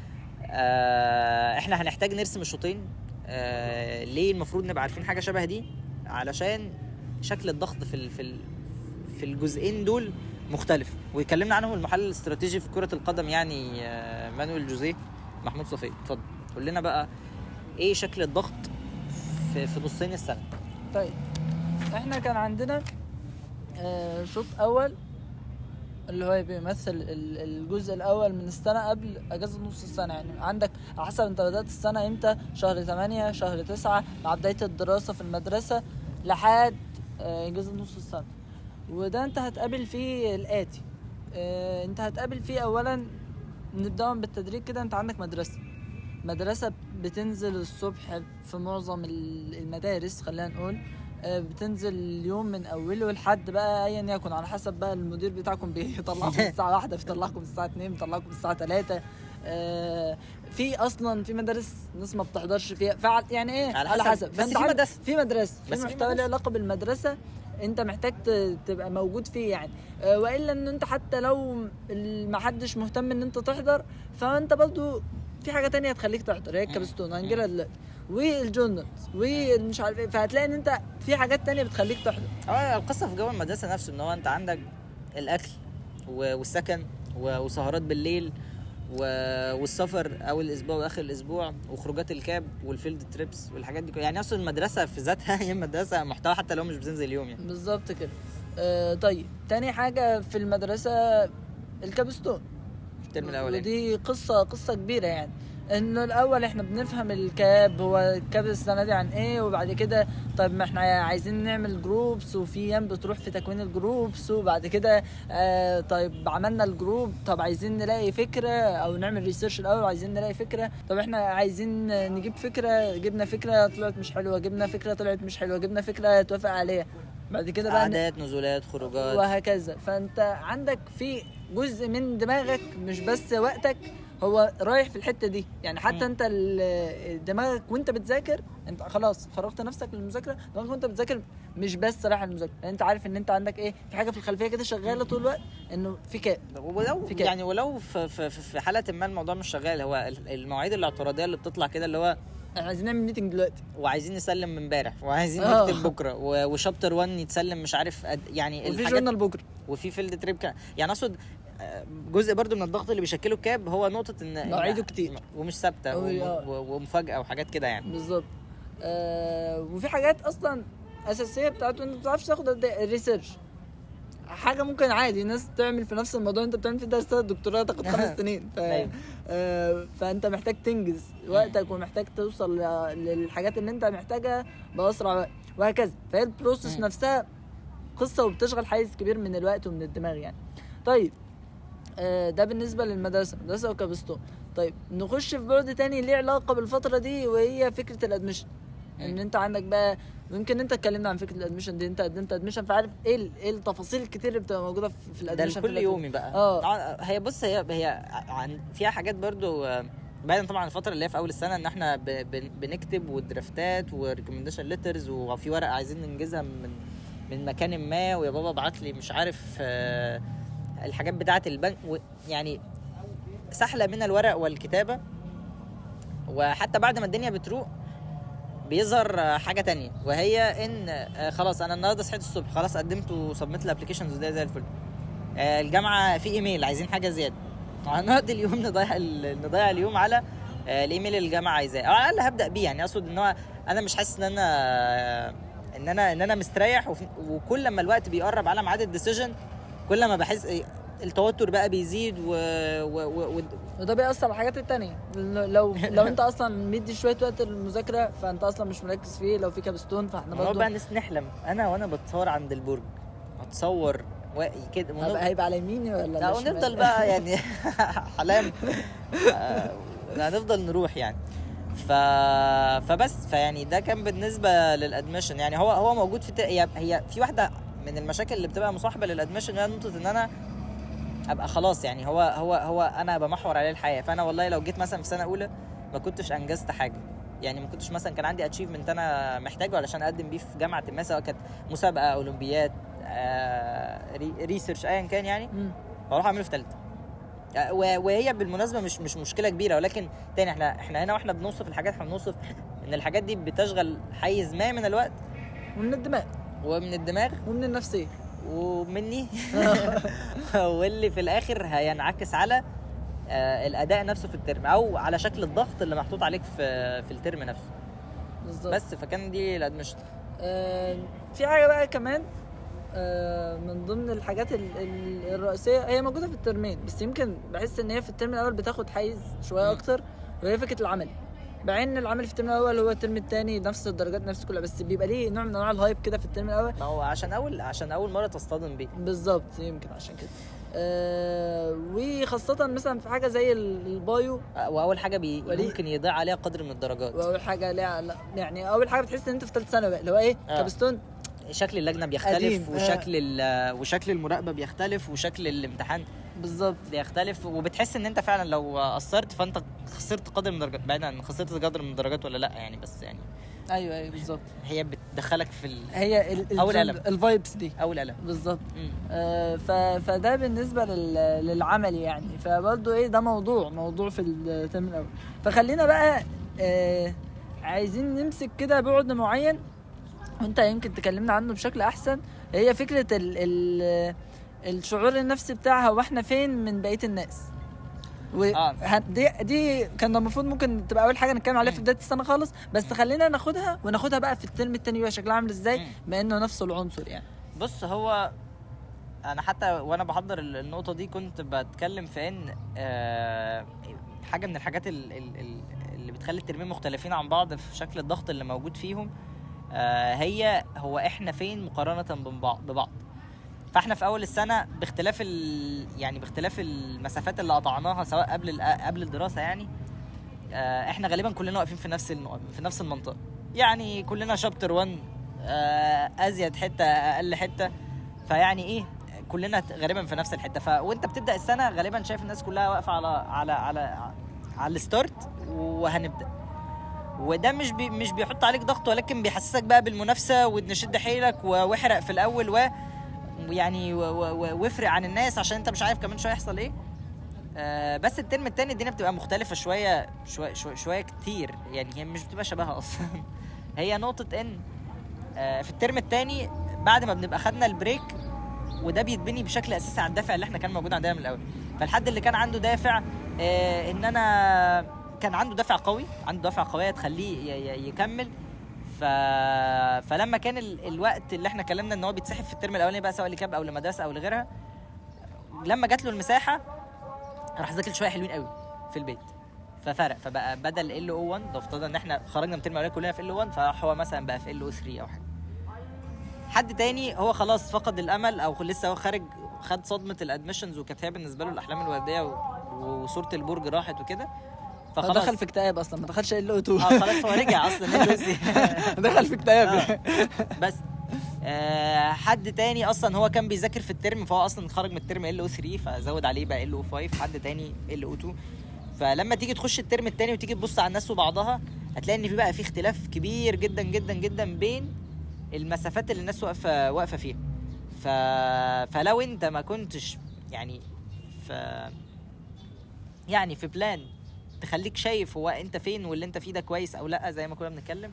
آه احنا هنحتاج نرسم الشوطين آه ليه المفروض نبقى عارفين حاجه شبه دي علشان شكل الضغط في ال في ال في الجزئين دول مختلف ويكلمنا عنهم المحلل الاستراتيجي في كره القدم يعني آه مانويل جوزيه محمود صفي اتفضل قول لنا بقى ايه شكل الضغط في في نصين السنه طيب احنا كان عندنا آه، شوط اول اللي هو بيمثل ال- الجزء الاول من السنه قبل اجازه نص السنه يعني عندك على حسب انت بدات السنه امتى شهر 8 شهر 9 مع بدايه الدراسه في المدرسه لحد آه، اجازه نص السنه وده انت هتقابل فيه الاتي آه، انت هتقابل فيه اولا نبدأ بالتدريج كده انت عندك مدرسه مدرسة بتنزل الصبح في معظم ال- المدارس خلينا نقول آه، بتنزل اليوم من اوله لحد بقى ايا يكن على حسب بقى المدير بتاعكم بيطلعكم الساعه واحدة بيطلعكم الساعه 2 بيطلعكم الساعه 3 في اصلا في مدارس ناس ما بتحضرش فيها فعل يعني ايه على على حسب. حسب بس فانت في عندك- مدرسة. في مدرسه في بس في محتوى له مدرسة. علاقه بالمدرسه انت محتاج ت- تبقى موجود فيه يعني آه، والا ان انت حتى لو ال- ما حدش مهتم ان انت تحضر فانت برضو في حاجه تانية هتخليك تحضر هي الكابستون هنجيلها دلوقتي والجونت ومش عارف ايه فهتلاقي ان انت في حاجات تانية بتخليك تحضر اه القصه في جو المدرسه نفسه ان هو انت عندك الاكل و- والسكن و- وسهرات بالليل و- والسفر اول الاسبوع واخر الاسبوع وخروجات الكاب والفيلد تريبس والحاجات دي كلها يعني اصلا المدرسه في ذاتها هي مدرسه محتوى حتى لو مش بتنزل اليوم يعني بالظبط كده آه طيب تاني حاجه في المدرسه الكابستون الترم الاولاني ودي قصة قصة كبيرة يعني انه الاول احنا بنفهم الكاب هو الكاب السنة دي عن ايه وبعد كده طيب ما احنا عايزين نعمل جروبس وفي ايام بتروح في تكوين الجروبس وبعد كده آه طيب عملنا الجروب طب عايزين نلاقي فكرة او نعمل ريسيرش الاول وعايزين نلاقي فكرة طب احنا عايزين نجيب فكرة جبنا فكرة طلعت مش حلوة جبنا فكرة طلعت مش حلوة جبنا فكرة توافق عليها بعد كده بقى ن- قعدات نزولات خروجات وهكذا فانت عندك في جزء من دماغك مش بس وقتك هو رايح في الحته دي يعني حتى مم. انت ال- دماغك وانت بتذاكر انت خلاص فرغت نفسك للمذاكره دماغك وانت بتذاكر مش بس رايح المذاكره يعني انت عارف ان انت عندك ايه في حاجه في الخلفيه كده شغاله طول الوقت انه في كاب ولو في كده. يعني ولو في, في, في- في حاله ما الموضوع مش شغال هو ال- المواعيد الاعتراضيه اللي بتطلع كده اللي هو احنا عايزين نعمل ميتنج دلوقتي وعايزين نسلم من امبارح وعايزين آه. نكتب بكره و- وشابتر 1 يتسلم مش عارف قد يعني وفي الحاجات جورنال بكره وفي فيلد تريب كان يعني اقصد آه، جزء برضو من الضغط اللي بيشكله الكاب هو نقطه ان مواعيده إن- كتير. ومش ثابته أوي، وم- آه. و- ومفاجاه وحاجات كده يعني بالظبط آه وفي حاجات اصلا اساسيه بتاعته انت ما بتعرفش تاخد قد إيه الريسيرش حاجه ممكن عادي ناس تعمل في نفس الموضوع انت بتعمل فيه ده سنه الدكتوراه تاخد خمس سنين ف... أيوة. آه فانت محتاج تنجز وقتك ومحتاج توصل ل- للحاجات اللي انت محتاجها باسرع وقت وهكذا فهي البروسيس مم. نفسها قصه وبتشغل حيز كبير من الوقت ومن الدماغ يعني طيب آه، ده بالنسبه للمدرسه مدرسه وكابستون طيب نخش في بعد تاني ليه علاقه بالفتره دي وهي فكره الادمشن ان مم. انت عندك بقى يمكن انت اتكلمنا عن فكره الادمشن دي انت قدمت ادمشن فعارف ايه ال- ايه التفاصيل الكتير اللي بتبقى موجوده في, في ده الادمشن لكل يومي بقى اه. آه، هي بص هي هي عن فيها حاجات برضو آه، بعيدا طبعا عن الفتره اللي هي في اول السنه ان احنا ب- بن- بنكتب والدرافتات وريكومنديشن ليترز وفي ورقه عايزين ننجزها من من مكان ما ويا بابا ابعت لي مش عارف آه، الحاجات بتاعه البنك و- يعني سحله من الورق والكتابه وحتى بعد ما الدنيا بتروق بيظهر آه، حاجه تانية وهي ان آه، خلاص انا النهارده صحيت الصبح خلاص قدمت وسبميت الابلكيشنز ده زي الفل آه، الجامعه في ايميل عايزين حاجه زياده هنقعد اليوم نضيع ال- نضيع اليوم على آه، الايميل اللي الجامعه عايزاه او على الاقل هبدا بيه يعني اقصد ان هو انا مش حاسس ان انا ان انا ان انا مستريح وفي- وكل ما الوقت بيقرب على ميعاد الديسيجن كل ما بحس إيه، التوتر بقى بيزيد و, و... و... و... وده بيأثر على الحاجات التانية لو لو انت اصلا مدي شويه وقت للمذاكره فانت اصلا مش مركز فيه لو في كابستون فاحنا نقعد برضه بقى نس نحلم انا وانا بتصور عند البرج اتصور و... كده هيبقى هيبقى على يميني ولا لا على شمالي؟ ونفضل بقى يعني حلام آه، هنفضل نروح يعني ف... فبس فيعني ده كان بالنسبه للادميشن يعني هو هو موجود في ت... هي هي في واحده من المشاكل اللي بتبقى مصاحبه للادميشن هي نقطه ان انا ابقى خلاص يعني هو هو هو انا بمحور عليه الحياه فانا والله لو جيت مثلا في سنه اولى ما كنتش انجزت حاجه يعني ما كنتش مثلا كان عندي اتشيفمنت انا محتاجه علشان اقدم بيه في جامعه ما سواء كانت مسابقه اولمبياد آه ري- ريسيرش ايا كان يعني مم. واروح اعمله في ثالثه آه، و- وهي بالمناسبه مش مش مشكله كبيره ولكن تاني احنا احنا هنا واحنا بنوصف الحاجات احنا بنوصف ان الحاجات دي بتشغل حيز ما من الوقت ومن الدماغ ومن الدماغ ومن النفسيه ومني واللي في الاخر هينعكس على آه، الاداء نفسه في الترم او على شكل الضغط اللي محطوط عليك في في الترم نفسه بالظبط بس فكان دي الادمشن آه، في حاجه بقى كمان آه، من ضمن الحاجات ال- ال- الرئيسيه هي موجوده في الترمين بس يمكن بحس ان هي في الترم الاول بتاخد حيز شويه مم. اكتر وهي فكره العمل مع ان العمل في الترم الاول هو الترم الثاني نفس الدرجات نفس كلها بس بيبقى ليه نوع من انواع الهايب كده في الترم الاول ما هو عشان اول عشان اول مره تصطدم بيه بالظبط يمكن عشان كده آه وخاصة مثلا في حاجة زي ال- البايو آه، واول حاجه بي وليه؟ ممكن يضيع عليها قدر من الدرجات واول حاجة ليها لا يعني اول حاجة بتحس ان انت في ثالث ثانوي بقى اللي هو ايه آه. كابستون شكل اللجنه بيختلف قديم، آه. وشكل ال- وشكل المراقبه بيختلف وشكل الامتحان بالظبط بيختلف وبتحس ان انت فعلا لو قصرت فانت خسرت قدر من الدرجات بعيدا عن خسرت قدر من الدرجات ولا لا يعني بس يعني ايوه ايوه بالظبط هي بتدخلك في ال... هي ال- أول ال- قلم. الفايبس دي اول قلم بالظبط مم. آه، ف... فده بالنسبه لل... للعمل يعني فبرضه ايه ده موضوع موضوع في الترم الاول فخلينا بقى آه عايزين نمسك كده بعد معين وانت يمكن تكلمنا عنه بشكل احسن هي فكره ال... ال... الشعور النفسي بتاعها واحنا فين من بقيه الناس و آه. ه- دي دي كان المفروض ممكن تبقى اول حاجه نتكلم عليها في مم. بدايه السنه خالص بس خلينا ناخدها وناخدها بقى في الترم التاني بقى شكلها عامل ازاي مم. بما انه نفس العنصر يعني بص هو انا حتى وانا بحضر ال- النقطه دي كنت بتكلم في ان آه، حاجه من الحاجات ال- ال- ال- اللي بتخلي الترمين مختلفين عن بعض في شكل الضغط اللي موجود فيهم آه، هي هو احنا فين مقارنه ببعض ببعض فاحنا في اول السنه باختلاف ال... يعني باختلاف المسافات اللي قطعناها سواء قبل ال... قبل الدراسه يعني آه، احنا غالبا كلنا واقفين في نفس النقط في نفس المنطقه يعني كلنا شابتر 1 آه، ازيد حته اقل حته فيعني ايه كلنا ت- غالبا في نفس الحته ف... وانت بتبدا السنه غالبا شايف الناس كلها واقفه على على على على الستارت وهنبدا وده مش بي مش بيحط عليك ضغط ولكن بيحسسك بقى بالمنافسه ونشد حيلك و- واحرق في الاول و ويعني و- و- و- وافرق عن الناس عشان انت مش عارف كمان شويه يحصل ايه آه بس الترم التاني الدنيا بتبقى مختلفه شويه شويه شويه, شوية كتير يعني هي مش بتبقى شبهها اصلا هي نقطه ان آه في الترم التاني بعد ما بنبقى خدنا البريك وده بيتبني بشكل اساسي على الدافع اللي احنا كان موجود عندنا من الاول فالحد اللي كان عنده دافع آه ان انا كان عنده دافع قوي عنده دافع قويه تخليه ي- ي- يكمل ف... فلما كان ال... الوقت اللي احنا اتكلمنا ان هو بيتسحب في الترم الاولاني بقى سواء لكاب او لمدرسه او لغيرها لما جات له المساحه راح ذاكر شويه حلوين قوي في البيت ففرق فبقى بدل ال او 1 لو افترضنا ان احنا خرجنا من الترم الاولاني كلنا في ال 1 فراح هو مثلا بقى في ال او 3 او حاجه حد تاني هو خلاص فقد الامل او لسه هو خارج خد صدمه الادميشنز وكانت هي بالنسبه له الاحلام الورديه و... وصوره البرج راحت وكده هو دخل في اكتئاب اصلا ما دخلش ال او 2 اه خلاص هو رجع اصلا اللوسي دخل في اكتئاب آه. بس آه حد تاني اصلا هو كان بيذاكر في الترم فهو اصلا خرج من الترم ال او 3 فزود عليه بقى ال او 5 حد تاني ال او 2 فلما تيجي تخش الترم التاني وتيجي تبص على الناس وبعضها هتلاقي ان في بقى في اختلاف كبير جدا جدا جدا بين المسافات اللي الناس واقفه واقفه فيها ف... فلو انت ما كنتش يعني ف يعني في بلان تخليك شايف هو انت فين واللي انت فيه ده كويس او لا زي ما كنا بنتكلم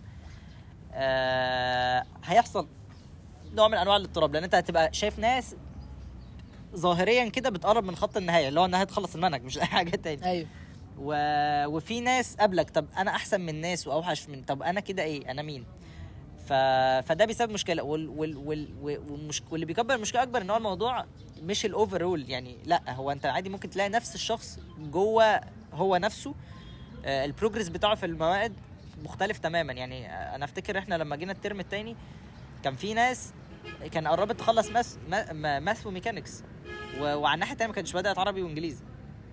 آه هيحصل نوع من انواع الاضطراب لان انت هتبقى شايف ناس ظاهريا كده بتقرب من خط النهايه اللي هو انها تخلص المنهج مش اي حاجه تاني ايوه و... وفي ناس قبلك طب انا احسن من ناس واوحش من طب انا كده ايه انا مين ف... فده بيسبب مشكله وال... وال... وال... والمش... واللي بيكبر المشكله اكبر ان هو الموضوع مش الاوفرول يعني لا هو انت عادي ممكن تلاقي نفس الشخص جوه هو نفسه آه، البروجرس بتاعه في المواد مختلف تماما يعني آه، انا افتكر احنا لما جينا الترم الثاني كان في ناس كان قربت تخلص ماس ما- ما- ماث وميكانكس و... وعلى الناحيه الثانيه ما كانتش بدات عربي وانجليزي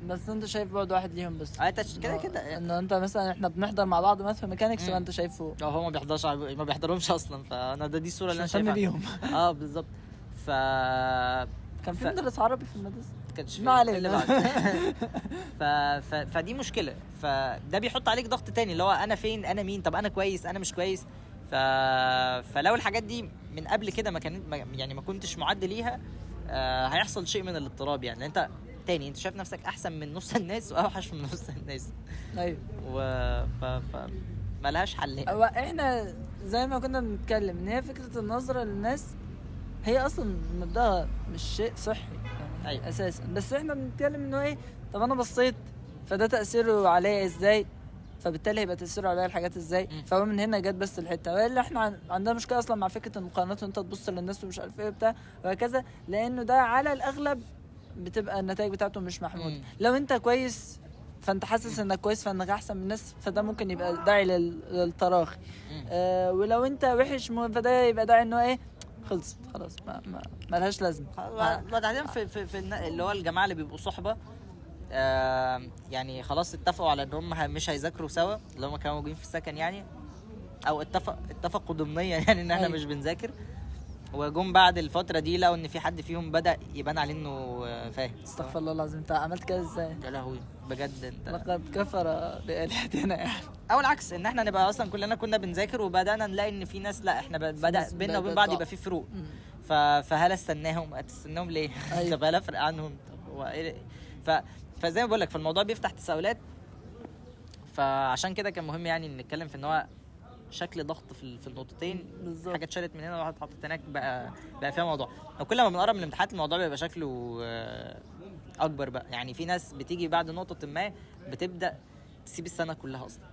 بس انت شايف بعد واحد ليهم بس آه، انت كده كده انه انت مثلا احنا بنحضر مع بعض مثلا ميكانكس مم. وانت شايفه اه هو ما بيحضرش ما بيحضرهمش اصلا فانا ده دي الصوره اللي انا مش مهتم شايفها بيهم اه بالظبط ف كان في ف- مدرس عربي في المدرسه كانش ما علينا. اللي بعد. ف... ف... فدي مشكله فده بيحط عليك ضغط تاني اللي هو انا فين انا مين طب انا كويس انا مش كويس ف... فلو الحاجات دي من قبل كده ما كانت ما- يعني ما كنتش معد ليها آه هيحصل شيء من الاضطراب يعني لأن انت تاني انت شايف نفسك احسن من نص الناس واوحش من نص الناس ايوه و ف... ف... ملهاش حل هنا هو احنا زي ما كنا بنتكلم ان هي فكره النظره للناس هي اصلا مبدأها مش شيء صحي يعني أيوة. اساسا بس احنا بنتكلم انه ايه طب انا بصيت فده تاثيره عليا ازاي فبالتالي هيبقى تاثيره عليا الحاجات ازاي مم. فهو من هنا جت بس الحته ولا احنا عن- عندنا مشكله اصلا مع فكره المقارنات وانت تبص للناس ومش عارف ايه وبتاع وهكذا لانه ده على الاغلب بتبقى النتائج بتاعته مش محموده مم. لو انت كويس فانت حاسس انك كويس فانك احسن من الناس فده ممكن يبقى داعي لل- للتراخي مم. آه ولو انت وحش مو- فده يبقى داعي انه ايه خلصت خلاص ما ما ملهاش لازمه ما- وبعدين في في, في النا- اللي هو الجماعه اللي بيبقوا صحبه آه يعني خلاص اتفقوا على ان هم ه- مش هيذاكروا سوا اللي هم كانوا موجودين في السكن يعني او اتفق اتفقوا ضمنيا يعني ان احنا أيوة. مش بنذاكر وجم بعد الفتره دي لقوا ان في حد فيهم بدا يبان عليه انه آه، فاهم استغفر الله العظيم انت عملت كده ازاي؟ يا لهوي بجد انت لقد كفر بآلهتنا يعني او العكس ان احنا نبقى اصلا كلنا كنا بنذاكر وبدانا نلاقي ان في ناس لا احنا ب- بدا ناس بينا وبين بدأت بعض تقع. يبقى في فروق مم. ف... فهل استناهم هتستناهم ليه أيوة. طب هل افرق عنهم طب هو إيه؟ ف... فزي ما بقول لك فالموضوع بيفتح تساؤلات فعشان كده كان مهم يعني نتكلم في ان هو شكل ضغط في ال- في النقطتين بالظبط. حاجه اتشالت من هنا وواحد اتحطت هناك بقى بقى فيها موضوع وكل ما بنقرب من الامتحانات الموضوع بيبقى شكله آه، اكبر بقى يعني في ناس بتيجي بعد نقطه ما بتبدا تسيب السنه كلها اصلا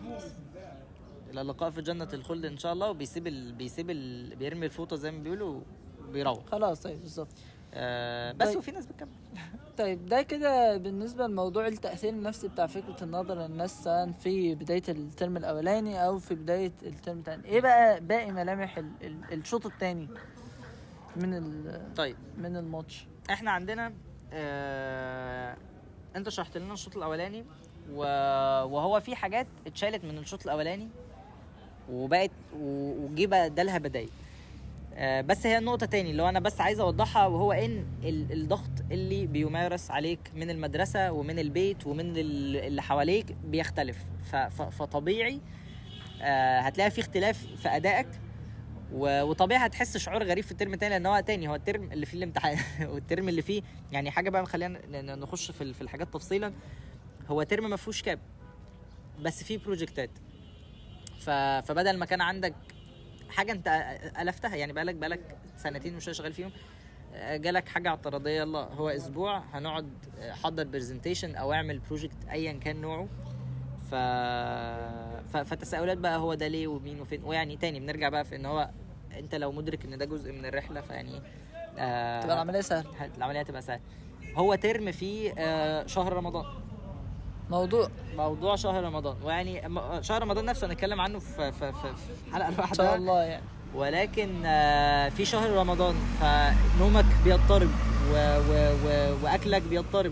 الى اللقاء في جنه الخلد ان شاء الله وبيسيب ال... بيسيب ال... بيرمي الفوطه زي ما بيقولوا وبيروح خلاص طيب بالظبط آه بس طيب. وفي ناس بتكمل طيب ده كده بالنسبة لموضوع التأثير النفسي بتاع فكرة النظر للناس سواء في بداية الترم الأولاني أو في بداية الترم الثاني إيه بقى باقي ملامح ال- ال- الشوط الثاني من ال- طيب من الماتش احنا عندنا آه انت شرحت لنا الشوط الاولاني و... وهو في حاجات اتشالت من الشوط الاولاني وبقت و- وجي بقى ادالها بدايل آه بس هي النقطة تاني اللي هو أنا بس عايز أوضحها وهو إن ال- الضغط اللي بيمارس عليك من المدرسة ومن البيت ومن ال- اللي حواليك بيختلف ف... ف... فطبيعي آه هتلاقي في اختلاف في أدائك و- وطبيعي هتحس شعور غريب في الترم التاني لان هو تاني هو الترم اللي فيه الامتحان والترم اللي فيه يعني حاجه بقى خلينا ن- ن- نخش في ال- في الحاجات تفصيلا هو ترم ما فيهوش كاب بس فيه بروجكتات ف... فبدل ما كان عندك حاجه انت الفتها يعني بقالك بقالك سنتين مش شغال فيهم آه، جالك حاجه اعتراضيه يلا هو اسبوع هنقعد آه، حضر برزنتيشن او اعمل بروجكت ايا كان نوعه ف... ف... فتساؤلات بقى هو ده ليه ومين وفين ويعني تاني بنرجع بقى في ان هو انت لو مدرك ان ده جزء من الرحله فيعني آه تبقى العملية سهلة هت- العمليه هتبقى سهله هو ترم فيه آه شهر رمضان موضوع موضوع شهر رمضان ويعني م- شهر رمضان نفسه هنتكلم عنه في في في, في حلقه إن شاء لوحدها الله يعني ولكن آه، في شهر رمضان فنومك بيضطرب و و و واكلك بيضطرب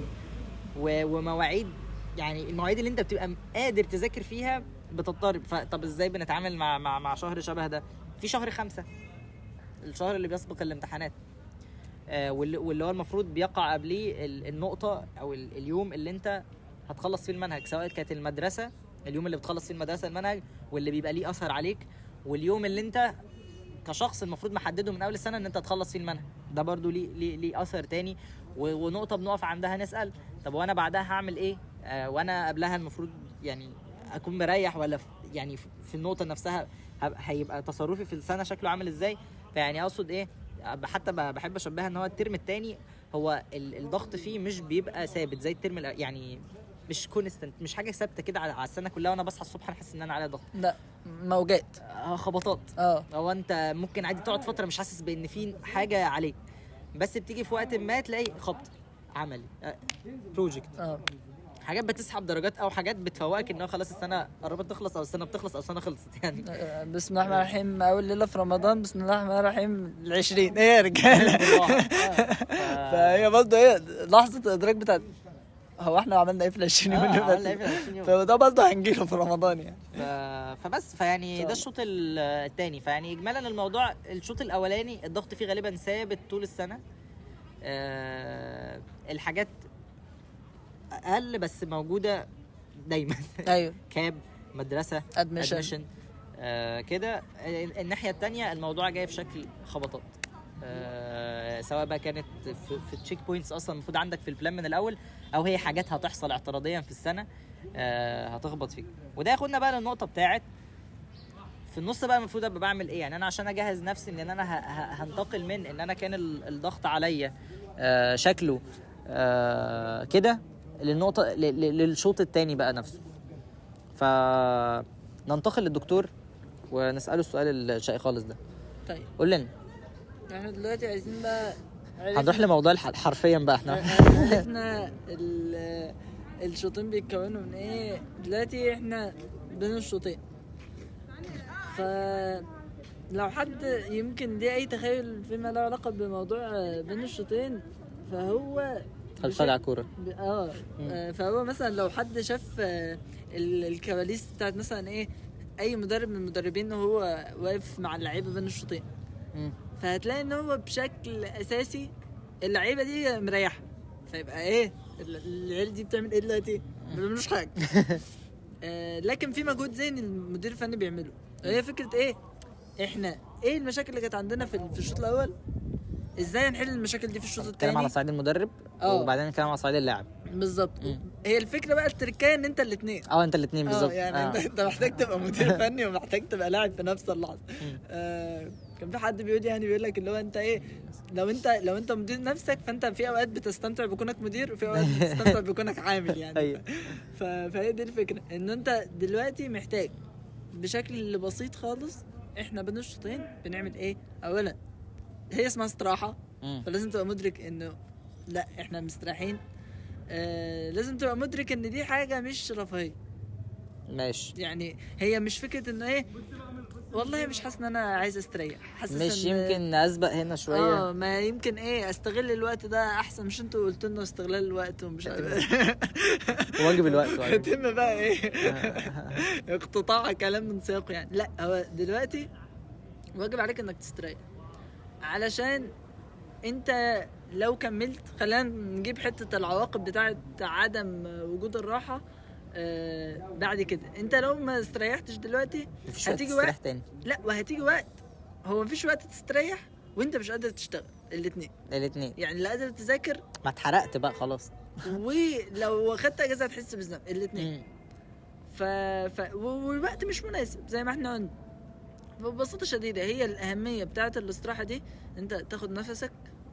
و ومواعيد يعني المواعيد اللي انت بتبقى م- قادر تذاكر فيها بتضطرب فطب ازاي بنتعامل مع مع مع شهر شبه ده في شهر خمسة الشهر اللي بيسبق الامتحانات آه، واللي واللي هو المفروض بيقع قبليه ال- النقطة أو ال- اليوم اللي أنت هتخلص فيه المنهج سواء كانت المدرسة اليوم اللي بتخلص فيه المدرسة المنهج واللي بيبقى ليه أثر عليك واليوم اللي أنت كشخص المفروض محدده من أول السنة إن أنت تخلص فيه المنهج ده برضو ليه ليه, ليه أثر تاني و- ونقطة بنقف عندها نسأل طب وأنا بعدها هعمل إيه؟ آه وأنا قبلها المفروض يعني أكون مريح ولا في يعني في- في النقطة نفسها هب- هيبقى تصرفي في السنة شكله عامل إزاي؟ فيعني أقصد إيه؟ حتى ب- بحب اشبهها ان هو الترم الثاني هو ال- الضغط فيه مش بيبقى ثابت زي الترم الأ- يعني مش كونستنت مش حاجه ثابته كده على على السنه كلها وانا بصحى الصبح انا حاسس ان انا عليا ضغط لا موجات آه، خبطات اه هو انت ممكن عادي تقعد فتره مش حاسس بان في حاجه عليك بس بتيجي في وقت ما تلاقي خبط عملي بروجكت اه حاجات بتسحب درجات او حاجات بتفوقك ان هو خلاص السنه قربت تخلص او السنه بتخلص او السنه خلصت يعني آه، بسم الله الرحمن الرحيم اول ليله في رمضان بسم الله الرحمن الرحيم العشرين ايه يا رجاله بالراحة. آه، ف- فهي برضه ايه لحظه الادراك بتاعت هو احنا عملنا ايه في ال 20 يوم آه، اللي عملنا ايه فاتوا؟ في 20 يوم فده برضه هنجيله في رمضان يعني ف... فبس فيعني طبعا. ده الشوط ال- التاني فيعني اجمالا الموضوع الشوط الاولاني الضغط فيه غالبا ثابت طول السنه أه الحاجات اقل بس موجوده دايما ايوه كاب مدرسه ادمشن ادمشن آه كده ال- الناحيه التانية الموضوع جاي في شكل خبطات آه سواء بقى كانت في, في التشيك بوينتس اصلا المفروض عندك في البلان من الاول او هي حاجات هتحصل اعتراضيا في السنه آه هتخبط فيك وده ياخدنا بقى للنقطه بتاعت في النص بقى المفروض ابقى بعمل ايه يعني انا عشان اجهز نفسي ان انا ه- ه- هنتقل من ان انا كان ال- الضغط عليا آه شكله آه كده للنقطه ل- ل- للشوط التاني بقى نفسه فننتقل للدكتور ونساله السؤال الشائك خالص ده طيب قول لنا احنا دلوقتي عايزين بقى هنروح لموضوع الح- حرفيا بقى احنا عرفنا ال- الشوطين بيتكونوا من ايه دلوقتي احنا بين الشوطين ف لو حد يمكن دي اي تخيل فيما له علاقه بموضوع بين الشوطين فهو هنتفرج على الكوره ب- اه آه، فهو مثلا لو حد شاف آه، ال- الكواليس بتاعت مثلا ايه اي مدرب من المدربين وهو واقف مع اللعيبه بين الشوطين مم. فهتلاقي ان هو بشكل اساسي اللعيبه دي مريحه فيبقى ايه ال- العيال دي بتعمل ايه دلوقتي؟ ما بيعملوش حاجه آه لكن في مجهود ذهني المدير الفني بيعمله هي فكره ايه؟ احنا ايه المشاكل اللي كانت عندنا في في الشوط الاول؟ ازاي نحل المشاكل دي في الشوط نتكلم على الثاني؟ صعيد المدرب اه. وبعدين نتكلم على صعيد اللاعب بالظبط مم. هي الفكره بقى التركيه ان انت الاثنين اه انت الاثنين بالظبط اه يعني آه. انت انت محتاج تبقى مدير فني ومحتاج تبقى لاعب في نفس اللحظه مم. آه كان في حد بيقول يعني بيقول لك اللي هو انت ايه لو انت لو انت مدير نفسك فانت في اوقات بتستمتع بكونك مدير وفي اوقات بتستمتع بكونك عامل يعني أيوة. ف... فهي دي الفكره ان انت دلوقتي محتاج بشكل بسيط خالص احنا بين الشوطين بنعمل ايه اولا هي اسمها استراحه مم. فلازم تبقى مدرك انه لا احنا مستريحين آه لازم تبقى مدرك ان دي حاجه مش رفاهيه ماشي يعني هي مش فكره انه ايه والله مش حاسس ان انا عايز استريح حاسس مش إن- يمكن اسبق هنا شويه اه ما يمكن ايه استغل الوقت ده احسن مش انتوا قلتوا لنا استغلال الوقت ومش عارف واجب الوقت وأيوة. يتم بقى ايه اقتطاع كلام من سياقه يعني لا هو دلوقتي واجب عليك انك تستريح علشان انت لو كملت خلينا نجيب حته العواقب بتاعه عدم وجود الراحه آه بعد كده انت لو ما استريحتش دلوقتي مفيش وقت هتيجي تستريح وقت تاني لا وهتيجي وقت هو مفيش وقت تستريح وانت مش قادر تشتغل الاتنين الاثنين يعني لا قادر تذاكر ما اتحرقت بقى خلاص ولو خدت اجازه هتحس بالذنب الاتنين مم. ف... ف... والوقت مش مناسب زي ما احنا قلنا ببساطة شديدة هي الأهمية بتاعة الاستراحة دي أنت تاخد نفسك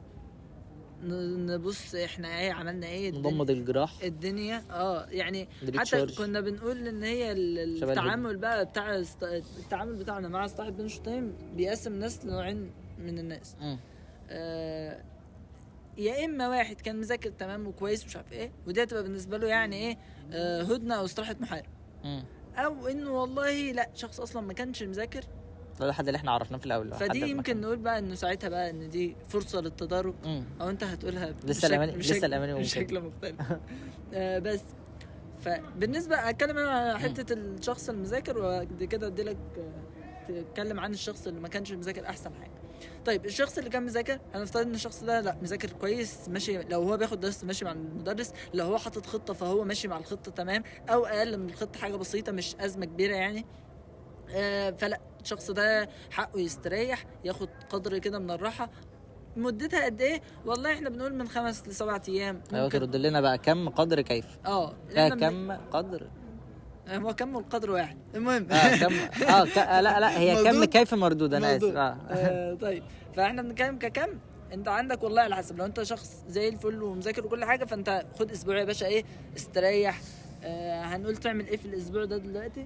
ن- نبص احنا ايه عملنا ايه الدنيا, نضمد الجراح الدنيا اه يعني دريك حتى شارج. كنا بنقول ان هي ال- شبه التعامل بقى بتاع است- التعامل بتاعنا مع صاحب بين الشوطين بيقسم الناس لنوعين من الناس مم. آه، يا اما واحد كان مذاكر تمام وكويس ومش عارف ايه ودي هتبقى بالنسبه له يعني ايه آه، هدنه او استراحه محارب مم. او انه والله لا شخص اصلا ما كانش مذاكر ده الحد اللي احنا عرفناه في الاول فدي حد يمكن ما- نقول بقى انه ساعتها بقى ان دي فرصه للتدرج مم. او انت هتقولها لسه الأماني- بشكل- لسه الأماني ممكن. بشكل مختلف آه بس فبالنسبه اتكلم انا على حته الشخص المذاكر وبعد كده ادي لك تتكلم عن الشخص اللي ما كانش مذاكر احسن حاجه طيب الشخص اللي كان مذاكر هنفترض ان الشخص ده لا مذاكر كويس ماشي لو هو بياخد درس ماشي مع المدرس لو هو حاطط خطه فهو ماشي مع الخطه تمام او اقل من الخطه حاجه بسيطه مش ازمه كبيره يعني آه فلا الشخص ده حقه يستريح ياخد قدر كده من الراحه مدتها قد ايه؟ والله احنا بنقول من خمس لسبعة ايام ايوه ممكن ترد لنا بقى كم قدر كيف اه آه احنا بن- كم قدر هو كم القدر واحد المهم اه كم اه ك... آه لا لا هي كم مردود. كيف مردود انا اسف موضوع. اه آه طيب فاحنا بنتكلم ككم انت عندك والله على حسب لو انت شخص زي الفل ومذاكر وكل حاجه فانت خد اسبوع يا باشا ايه استريح آه هنقول تعمل ايه في الاسبوع ده دلوقتي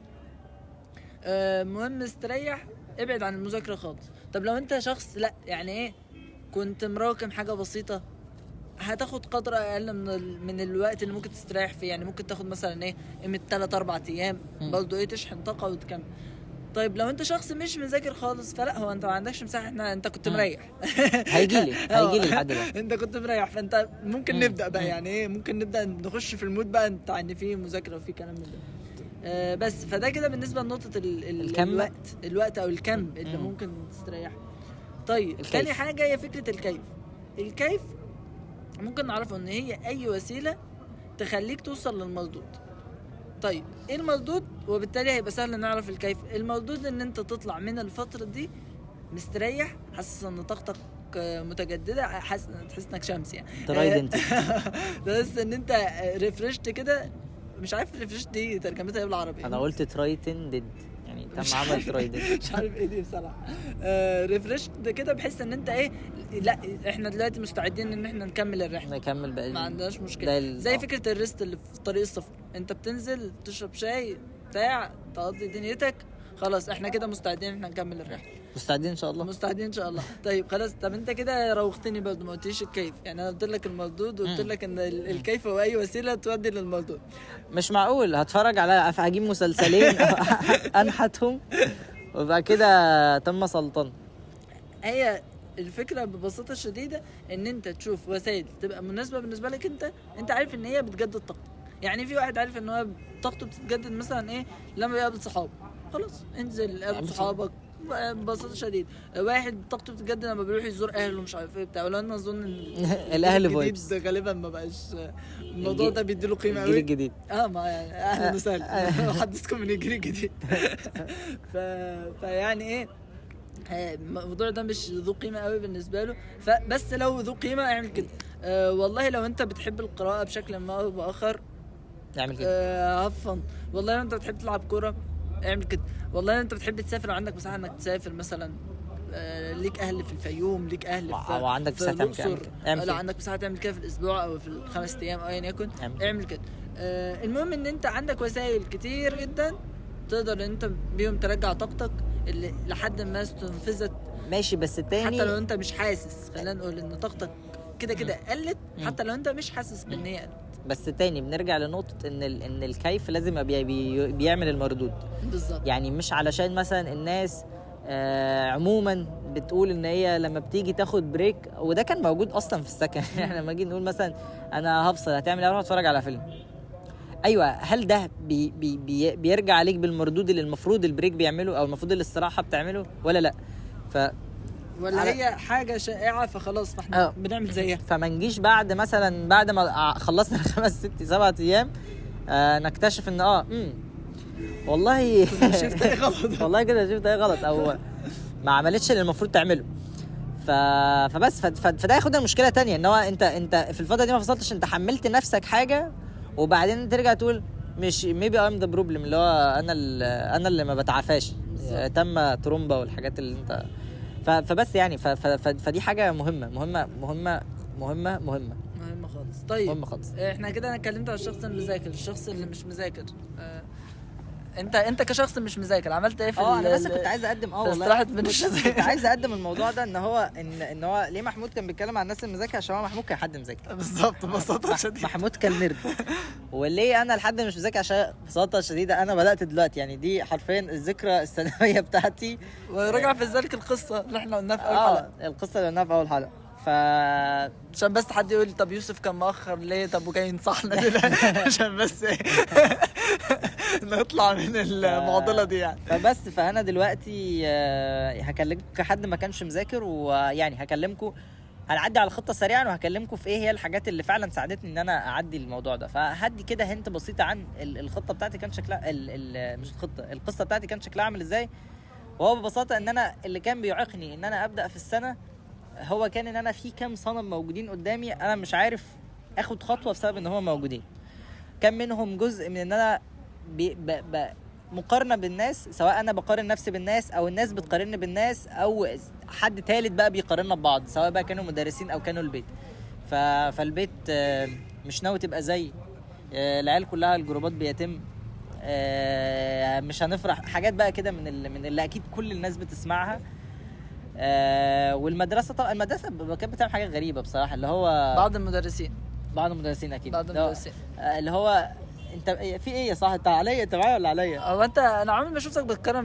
آه مهم استريح ابعد عن المذاكره خالص طب لو انت شخص لا يعني ايه كنت مراكم حاجه بسيطه هتاخد قدر اقل من ال... من الوقت اللي ممكن تستريح فيه يعني ممكن تاخد مثلا ايه قيمه 3 4 ايام مم. برضه ايه تشحن طاقه وتكمل طيب لو انت شخص مش مذاكر خالص فلا هو انت ما عندكش مساحه احنا انت كنت مم. مريح هيجيلي هيجيلي الحد ده انت كنت مريح فانت ممكن مم. نبدا بقى مم. يعني ايه ممكن نبدا نخش في المود بقى بتاع ان في مذاكره وفي كلام من ده آه بس فده كده بالنسبه لنقطه ال ال الكم؟ الوقت الوقت او الكم اللي مم. ممكن تستريح طيب الكيف. تاني حاجه هي فكره الكيف الكيف ممكن نعرفه ان هي اي وسيله تخليك توصل للمردود طيب ايه المردود وبالتالي هيبقى سهل نعرف الكيف المردود ان انت تطلع من الفتره دي مستريح حاسس ان طاقتك آه، متجدده حاسس تحس انك شمس يعني ترايدنت بس ان انت ريفرشت كده مش عارف ريفرشت دي ترجمتها ايه بالعربي انا قلت ترايتندد يعني مش تم عمل عارف. ترايدنت مش عارف ايه دي بصراحه ريفرشت كده بحس ان انت ايه لا احنا دلوقتي مستعدين ان احنا نكمل الرحله نكمل بقى ما عندناش مشكله ده ال- زي آه. فكره الريست اللي في طريق السفر انت بتنزل تشرب شاي بتاع تقضي دنيتك خلاص احنا كده مستعدين ان احنا نكمل الرحله مستعدين ان شاء الله مستعدين ان شاء الله طيب خلاص طب انت كده روختني برضه ما قلتليش الكيف يعني انا قلت لك المردود وقلت مم. لك ان ال- الكيف هو اي وسيله تودي للمردود مش معقول هتفرج على هجيب مسلسلين انحتهم ويبقى كده تم سلطان هي الفكره ببساطه شديده ان انت تشوف وسائل تبقى مناسبه بالنسبه لك انت انت عارف ان هي بتجدد طاقتك يعني في واحد عارف ان هو طاقته بتتجدد مثلا ايه لما بيقابل صحابه خلاص انزل قابل يعني صحابك ببساطه شديده واحد طاقته بتتجدد لما بيروح يزور اهله مش عارف ايه بتاع ولا انا اظن ان الأهل الجديد vibes. غالبا ما بقاش الموضوع الجيل- ده بيديله قيمه الجيل قوي الجديد اه ما يعني اهلا وسهلا حدثكم من الجيل الجديد ف... فيعني ايه آه، الموضوع ده مش ذو قيمه قوي بالنسبه له فبس لو ذو قيمه اعمل كده آه والله لو انت بتحب القراءه بشكل ما او باخر نعمل كده آه هفن والله لو انت بتحب تلعب كوره اعمل كده والله لو انت بتحب تسافر وعندك مساحه انك تسافر مثلا آه ليك اهل في الفيوم ليك اهل في أو عندك في مساحة تعمل كده، الأقصر. اعمل كده. اعمل لا كده. عندك مساحه تعمل كده في الاسبوع او في الخمس ايام او ايا يكن اعمل كده. اعمل كده آه المهم ان انت عندك وسائل كتير جدا تقدر ان انت بيهم ترجع طاقتك اللي لحد ما استنفذت ماشي بس حتى لو التاني انت مش حاسس خلينا نقول ان طاقتك كده كده قلت مم. حتى لو انت مش حاسس بان هي قلت بس تاني بنرجع لنقطة ان ال... ان الكيف لازم يبقى بي... بي... بيعمل المردود بالظبط يعني مش علشان مثلا الناس آه عموما بتقول ان هي لما بتيجي تاخد بريك وده كان موجود اصلا في السكن يعني لما نيجي نقول مثلا انا هفصل هتعمل ايه اروح اتفرج على فيلم ايوه هل ده بي بي بي بيرجع عليك بالمردود اللي المفروض البريك بيعمله او المفروض الاستراحه بتعمله ولا لا ف ولا على- هي حاجه شائعه فخلاص فاحنا اه. بنعمل زيها فما نجيش بعد مثلا بعد ما ع- خلصنا الخمس ست سبعة ايام آه نكتشف ان اه امم والله شفت ايه غلط والله كده شفت ايه غلط او ما عملتش اللي المفروض تعمله ف... فبس ف... ف... فده ياخدنا لمشكله تانية ان هو انت انت في الفتره دي ما فصلتش انت حملت نفسك حاجه وبعدين ترجع تقول مش ميبي ام ذا بروبلم اللي هو انا اللي انا اللي ما بتعافاش بالظبط. تم ترومبا والحاجات اللي انت ف... فبس يعني ف... ف... ف... فدي حاجه مهمه مهمه مهمه مهمه مهمه مهمه خالص طيب مهمه خالص احنا كده انا اتكلمت على الشخص المذاكر الشخص اللي مش مذاكر آه. انت انت كشخص مش مذاكر عملت ايه في اه ال- انا بس ال- كنت عايز اقدم اه في والله استراحة بين الشذاذ. كنت عايز اقدم الموضوع ده ان هو ان ان هو ليه محمود كان بيتكلم عن الناس المذاكره عشان هو محمود كان حد مذاكر بالظبط ببساطه مح- شديده محمود كان نرد وليه انا لحد مش مذاكر عشان ببساطه شديده انا بدات دلوقتي يعني دي حرفيا الذكرى الثانويه بتاعتي ورجع في ذلك القصه اللي احنا قلناها في اول حلقه اه القصه اللي قلناها في اول حلقه ف عشان بس حد يقول طب يوسف كان مؤخر ليه طب وجاي ينصحنا دلوقتي عشان بس ايه نطلع من المعضله دي يعني فبس فانا دلوقتي آه، هكلمكم كحد ما كانش مذاكر ويعني هكلمكم هنعدي على الخطه سريعا وهكلمكم في ايه هي الحاجات اللي فعلا ساعدتني ان انا اعدي الموضوع ده فهدي كده هنت بسيطه عن ال- الخطه بتاعتي كان شكلها ال ال مش الخطه القصه بتاعتي كان شكلها عامل ازاي وهو ببساطه ان انا اللي كان بيعيقني ان انا ابدا في السنه هو كان ان انا في كام صنم موجودين قدامي انا مش عارف اخد خطوه بسبب ان هم موجودين كان منهم جزء من ان انا بي ب ب مقارنه بالناس سواء انا بقارن نفسي بالناس او الناس بتقارني بالناس او حد تالت بقى بيقارننا ببعض سواء بقى كانوا مدرسين او كانوا البيت ف... فالبيت آه، مش ناوي تبقى زي آه، العيال كلها الجروبات بيتم آه، مش هنفرح حاجات بقى كده من ال... من اللي اكيد كل الناس بتسمعها آه، والمدرسه طبعا المدرسه ب- كانت بتعمل حاجات غريبه بصراحه اللي هو بعض المدرسين بعض المدرسين اكيد بعض اللي هو- المدرسين آه، اللي هو انت في ايه يا صاحبي انت عليا انت معايا ولا عليا هو انت انا عمري ما شفتك بتكرم ليه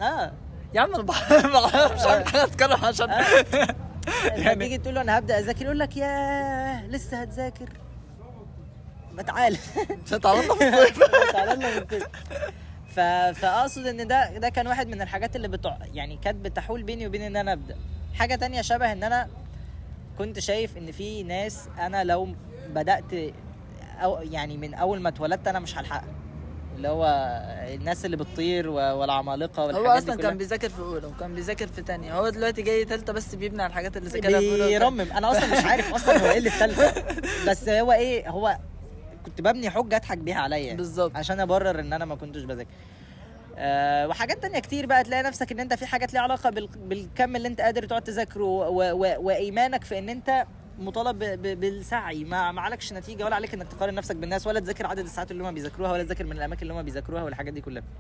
اه يا عم انا بح- بح- مش عارف اتكلم عشان يعني تيجي تقول له انا هبدا اذاكر يقول لك ياه لسه هتذاكر ما تعال تعالى في الصيف تعالى لنا من الصيف. ف... فاقصد ان ده ده كان واحد من الحاجات اللي بتوع يعني كانت بتحول بيني وبين ان انا ابدا حاجه تانية شبه ان انا كنت شايف ان في ناس انا لو بدات أو يعني من اول ما اتولدت انا مش هلحقها اللي هو الناس اللي بتطير و- والعمالقه هو والحاجات اصلا دي كان كلها. بيذاكر في اولى وكان بيذاكر في تانية هو دلوقتي جاي تالتة بس بيبني على الحاجات اللي ذاكرها في اولى وتانية. بيرمم انا اصلا مش عارف اصلا هو ايه اللي في ثالثه بس هو ايه هو كنت ببني حجه اضحك بيها عليا بالظبط عشان ابرر ان انا ما كنتش بذاكر أه وحاجات تانية كتير بقى تلاقي نفسك ان انت في حاجات ليها علاقه بال- بالكم اللي انت قادر تقعد تذاكره و- و- وايمانك في ان انت مطالب ب- ب- بالسعي ما ما عليكش نتيجه ولا عليك انك تقارن نفسك بالناس ولا تذاكر عدد الساعات اللي هم بيذاكروها ولا تذاكر من الاماكن اللي هم بيذاكروها والحاجات دي كلها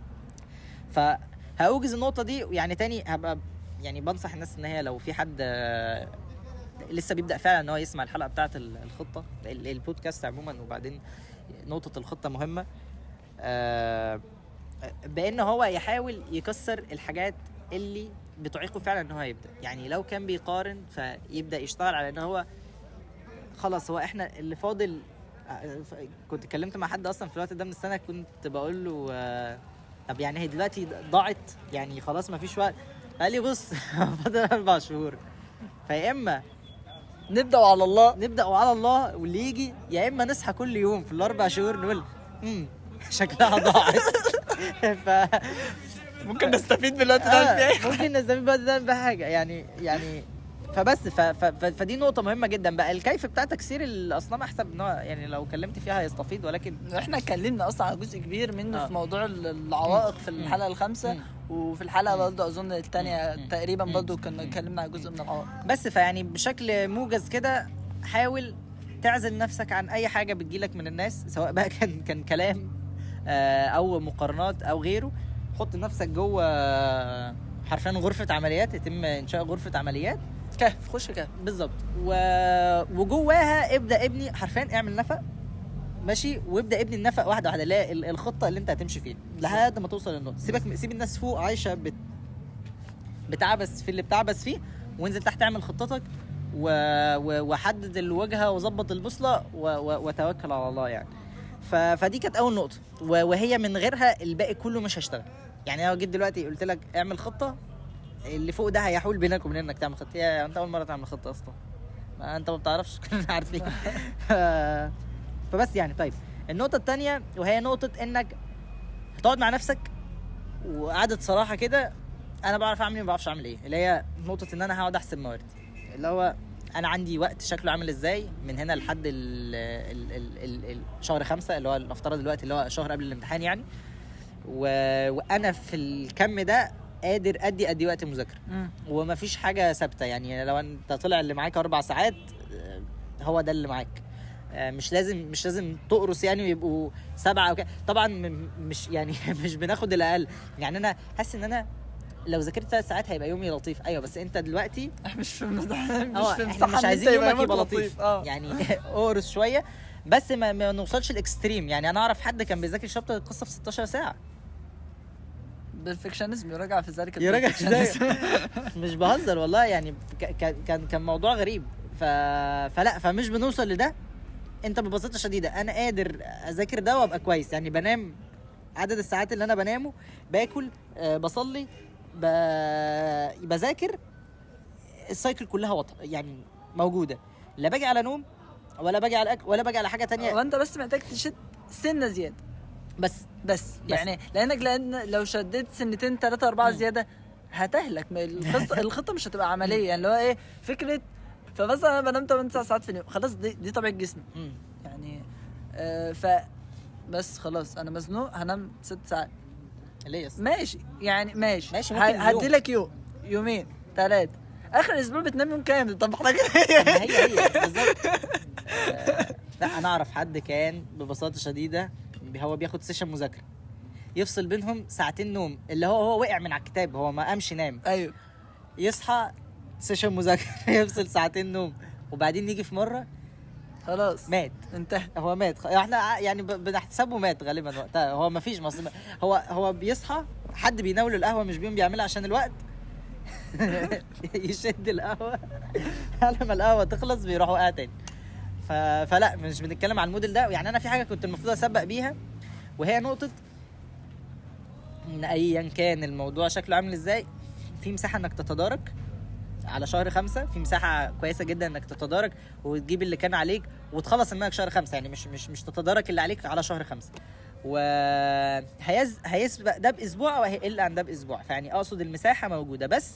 فهوجز النقطه دي يعني تاني هبقى يعني بنصح الناس ان هي لو في حد آه، لسه بيبدا فعلا ان هو يسمع الحلقه بتاعه ال- الخطه ال- البودكاست عموما وبعدين نقطه الخطه مهمه آه، بان هو يحاول يكسر الحاجات اللي بتعيقه فعلا ان هو يبدا يعني لو كان بيقارن فيبدا يشتغل على ان هو خلاص هو احنا اللي فاضل آه، ف- كنت اتكلمت مع حد اصلا في الوقت ده من السنه كنت بقول له آه، طب يعني هي دلوقتي ضاعت يعني خلاص ما فيش وقت قال لي بص فاضل اربع شهور فيا اما نبدا على الله نبدا على الله واللي يجي يا اما نصحى كل يوم في الاربع شهور نقول امم شكلها ضاعت ف ممكن نستفيد من الوقت آه ممكن نستفيد بقى ده بحاجه يعني يعني فبس ف ف ف فدي نقطه مهمه جدا بقى الكيف بتاع تكسير الاصنام احسب ان هو يعني لو كلمت فيها هيستفيد ولكن احنا اتكلمنا اصلا على جزء كبير منه آه. في موضوع ال- العوائق في مم. الحلقه الخامسه مم. وفي الحلقه برضه اظن الثانيه مم. تقريبا مم. برضه كنا اتكلمنا على جزء من العوائق بس فيعني بشكل موجز كده حاول تعزل نفسك عن اي حاجه بتجيلك من الناس سواء بقى كان كان كلام آه، او مقارنات او غيره حط نفسك جوه آه، حرفيا غرفه عمليات يتم انشاء غرفه عمليات كهف خش كهف بالظبط و... وجواها ابدا ابني حرفيا اعمل نفق ماشي وابدا ابني النفق واحده واحده اللي هي ال- الخطه اللي انت هتمشي فيها لحد ما توصل للنقطه سيبك سيب الناس فوق عايشه بت... بتعبس في اللي بتعبس فيه وانزل تحت اعمل خطتك و... و... وحدد الوجهه وظبط البوصله و... و... وتوكل على الله يعني ف... فدي كانت اول نقطه و... وهي من غيرها الباقي كله مش هيشتغل يعني لو جيت دلوقتي قلت لك اعمل خطه اللي فوق ده هيحول بينك وبين انك تعمل خطه يا انت اول مره تعمل خطه اصلا ما انت ما بتعرفش كلنا عارفين ف- فبس يعني طيب النقطه الثانيه وهي نقطه انك هتقعد مع نفسك وقعدة صراحه كده انا بعرف اعمل ايه ما بعرفش اعمل ايه اللي هي نقطه ان انا هقعد احسب موارد اللي هو انا عندي وقت شكله عامل ازاي من هنا لحد ال ال ال ال ال شهر خمسة اللي هو نفترض دلوقتي اللي هو شهر قبل الامتحان يعني و... وانا في الكم ده قادر ادي ادي وقت مذاكره ومفيش حاجه ثابته يعني لو انت طلع اللي معاك اربع ساعات آه، هو ده اللي معاك آه، مش لازم مش لازم تقرص يعني ويبقوا سبعه او كده طبعا م- مش يعني مش بناخد الاقل يعني انا حاسس ان انا لو ذاكرت ثلاث ساعات هيبقى يومي لطيف ايوه بس انت دلوقتي مش في مش اه في احنا مساحه مش إن عايزين أنت يبقى يومك يبقى يومك لطيف اه يعني اقرص شويه بس ما, ما نوصلش الاكستريم يعني انا اعرف حد كان بيذاكر شابتر القصه في 16 ساعه بالفكشنزم يراجع في ذلك يراجع في البرفكشنزم. مش بهزر والله يعني ك- ك- كان كان موضوع غريب ف... فلا فمش بنوصل لده انت ببساطه شديده انا قادر اذاكر ده وابقى كويس يعني بنام عدد الساعات اللي انا بنامه باكل آه بصلي ب... بذاكر السايكل كلها واضحه يعني موجوده لا باجي على نوم ولا باجي على اكل ولا باجي على حاجه تانية وانت بس محتاج تشد سنه زياده بس بس يعني لانك لان لو شديت سنتين ثلاثه اربعه مم. زياده هتهلك ما الخطه الخطه مش هتبقى عمليه يعني اللي هو ايه فكره فمثلا انا بنام 8 9 ساعات في اليوم خلاص دي, دي طبيعه جسمي مم. يعني آه ف بس خلاص انا مزنوق هنام ست ساعات ليه يس ماشي يعني ماشي ماشي، ممكن يوم. هدي لك يوم يومين ثلاثه اخر الاسبوع بتنام يوم كامل طب احنا كده ما هي هي بالظبط آه، لا انا اعرف حد كان ببساطه شديده بي- هو بياخد سيشن مذاكره يفصل بينهم ساعتين نوم اللي هو هو وقع من على الكتاب هو ما قامش نام ايوه يصحى سيشن مذاكره يفصل ساعتين نوم وبعدين يجي في مره خلاص مات انتهى هو مات خ- احنا ع- يعني ب- بنحسبه مات غالبا وقتها هو ما فيش مصر هو هو بيصحى حد بيناوله القهوه مش بيقوم بيعملها عشان الوقت يشد القهوه على ما القهوه تخلص بيروح وقع تاني ف... فلا مش بنتكلم على الموديل ده يعني انا في حاجه كنت المفروض اسبق بيها وهي نقطه ان ايا كان الموضوع شكله عامل ازاي في مساحه انك تتدارك على شهر خمسة في مساحة كويسة جدا انك تتدارك وتجيب اللي كان عليك وتخلص المنهج شهر خمسة يعني مش مش مش تتدارك اللي عليك على شهر خمسة وهيز هيسبق ده باسبوع او هيقل عن ده باسبوع فيعني اقصد المساحة موجودة بس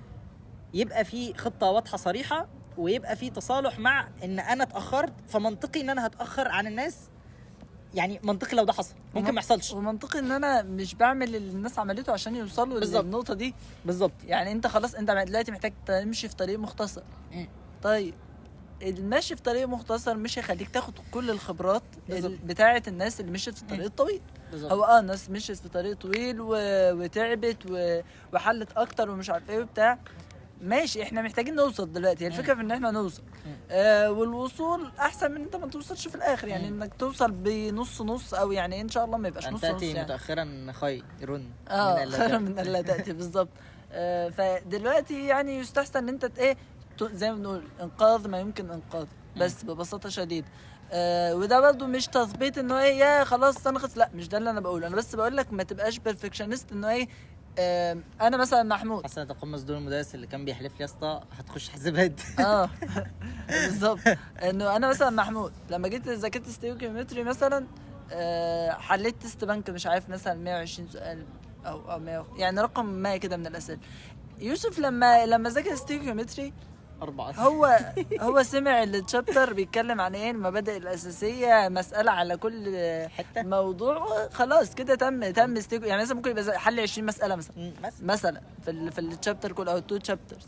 يبقى في خطة واضحة صريحة ويبقى في تصالح مع ان انا اتاخرت فمنطقي ان انا هتاخر عن الناس يعني منطقي لو ده حصل ممكن ما يحصلش ومنطقي ان انا مش بعمل اللي الناس عملته عشان يوصلوا بالظبط. للنقطه دي بالظبط يعني انت خلاص انت دلوقتي محتاج تمشي في طريق مختصر مم. طيب المشي في طريق مختصر مش هيخليك تاخد كل الخبرات بالظبط. ال- بتاعه الناس اللي مشيت في الطريق مم. الطويل بالظبط هو اه الناس مشيت في طريق طويل و... وتعبت و... وحلت اكتر ومش عارف ايه وبتاع ماشي احنا محتاجين نوصل دلوقتي هي الفكره في ان احنا نوصل مم. آه والوصول احسن من انت ما توصلش في الاخر يعني مم. انك توصل بنص نص او يعني ان شاء الله ما يبقاش ان نص نص تاتي يعني متاخرا خير من اه ألا خير تأتي. من الا تاتي بالظبط آه فدلوقتي يعني يستحسن ان انت ت- ايه ت- زي ما بنقول انقاذ ما يمكن انقاذه بس ببساطه شديده آه وده برضو مش تثبيت انه ايه يا خلاص انقذ لا مش ده اللي انا بقوله انا بس بقول لك ما تبقاش بيرفكشنست انه ايه آه انا مثلا محمود حسن تقمص دور المدرس اللي كان بيحلف لي يا اسطى هتخش حاسبات اه بالظبط انه انا مثلا محمود لما جيت ذاكرت ستيوكيومتري مثلا آه حليت تيست بنك مش عارف مثلا 120 سؤال او او 100 يعني رقم ما كده من الاسئله يوسف لما لما ذاكر ستيوكيومتري أربعة هو هو سمع التشابتر بيتكلم عن ايه المبادئ الاساسيه مساله على كل حتة موضوع خلاص كده تم تم ستيكو يعني مثلا ممكن يبقى زي- حل 20 مساله مثلا مم، بس مثلا في ال في الشابتر كله او التو شابترز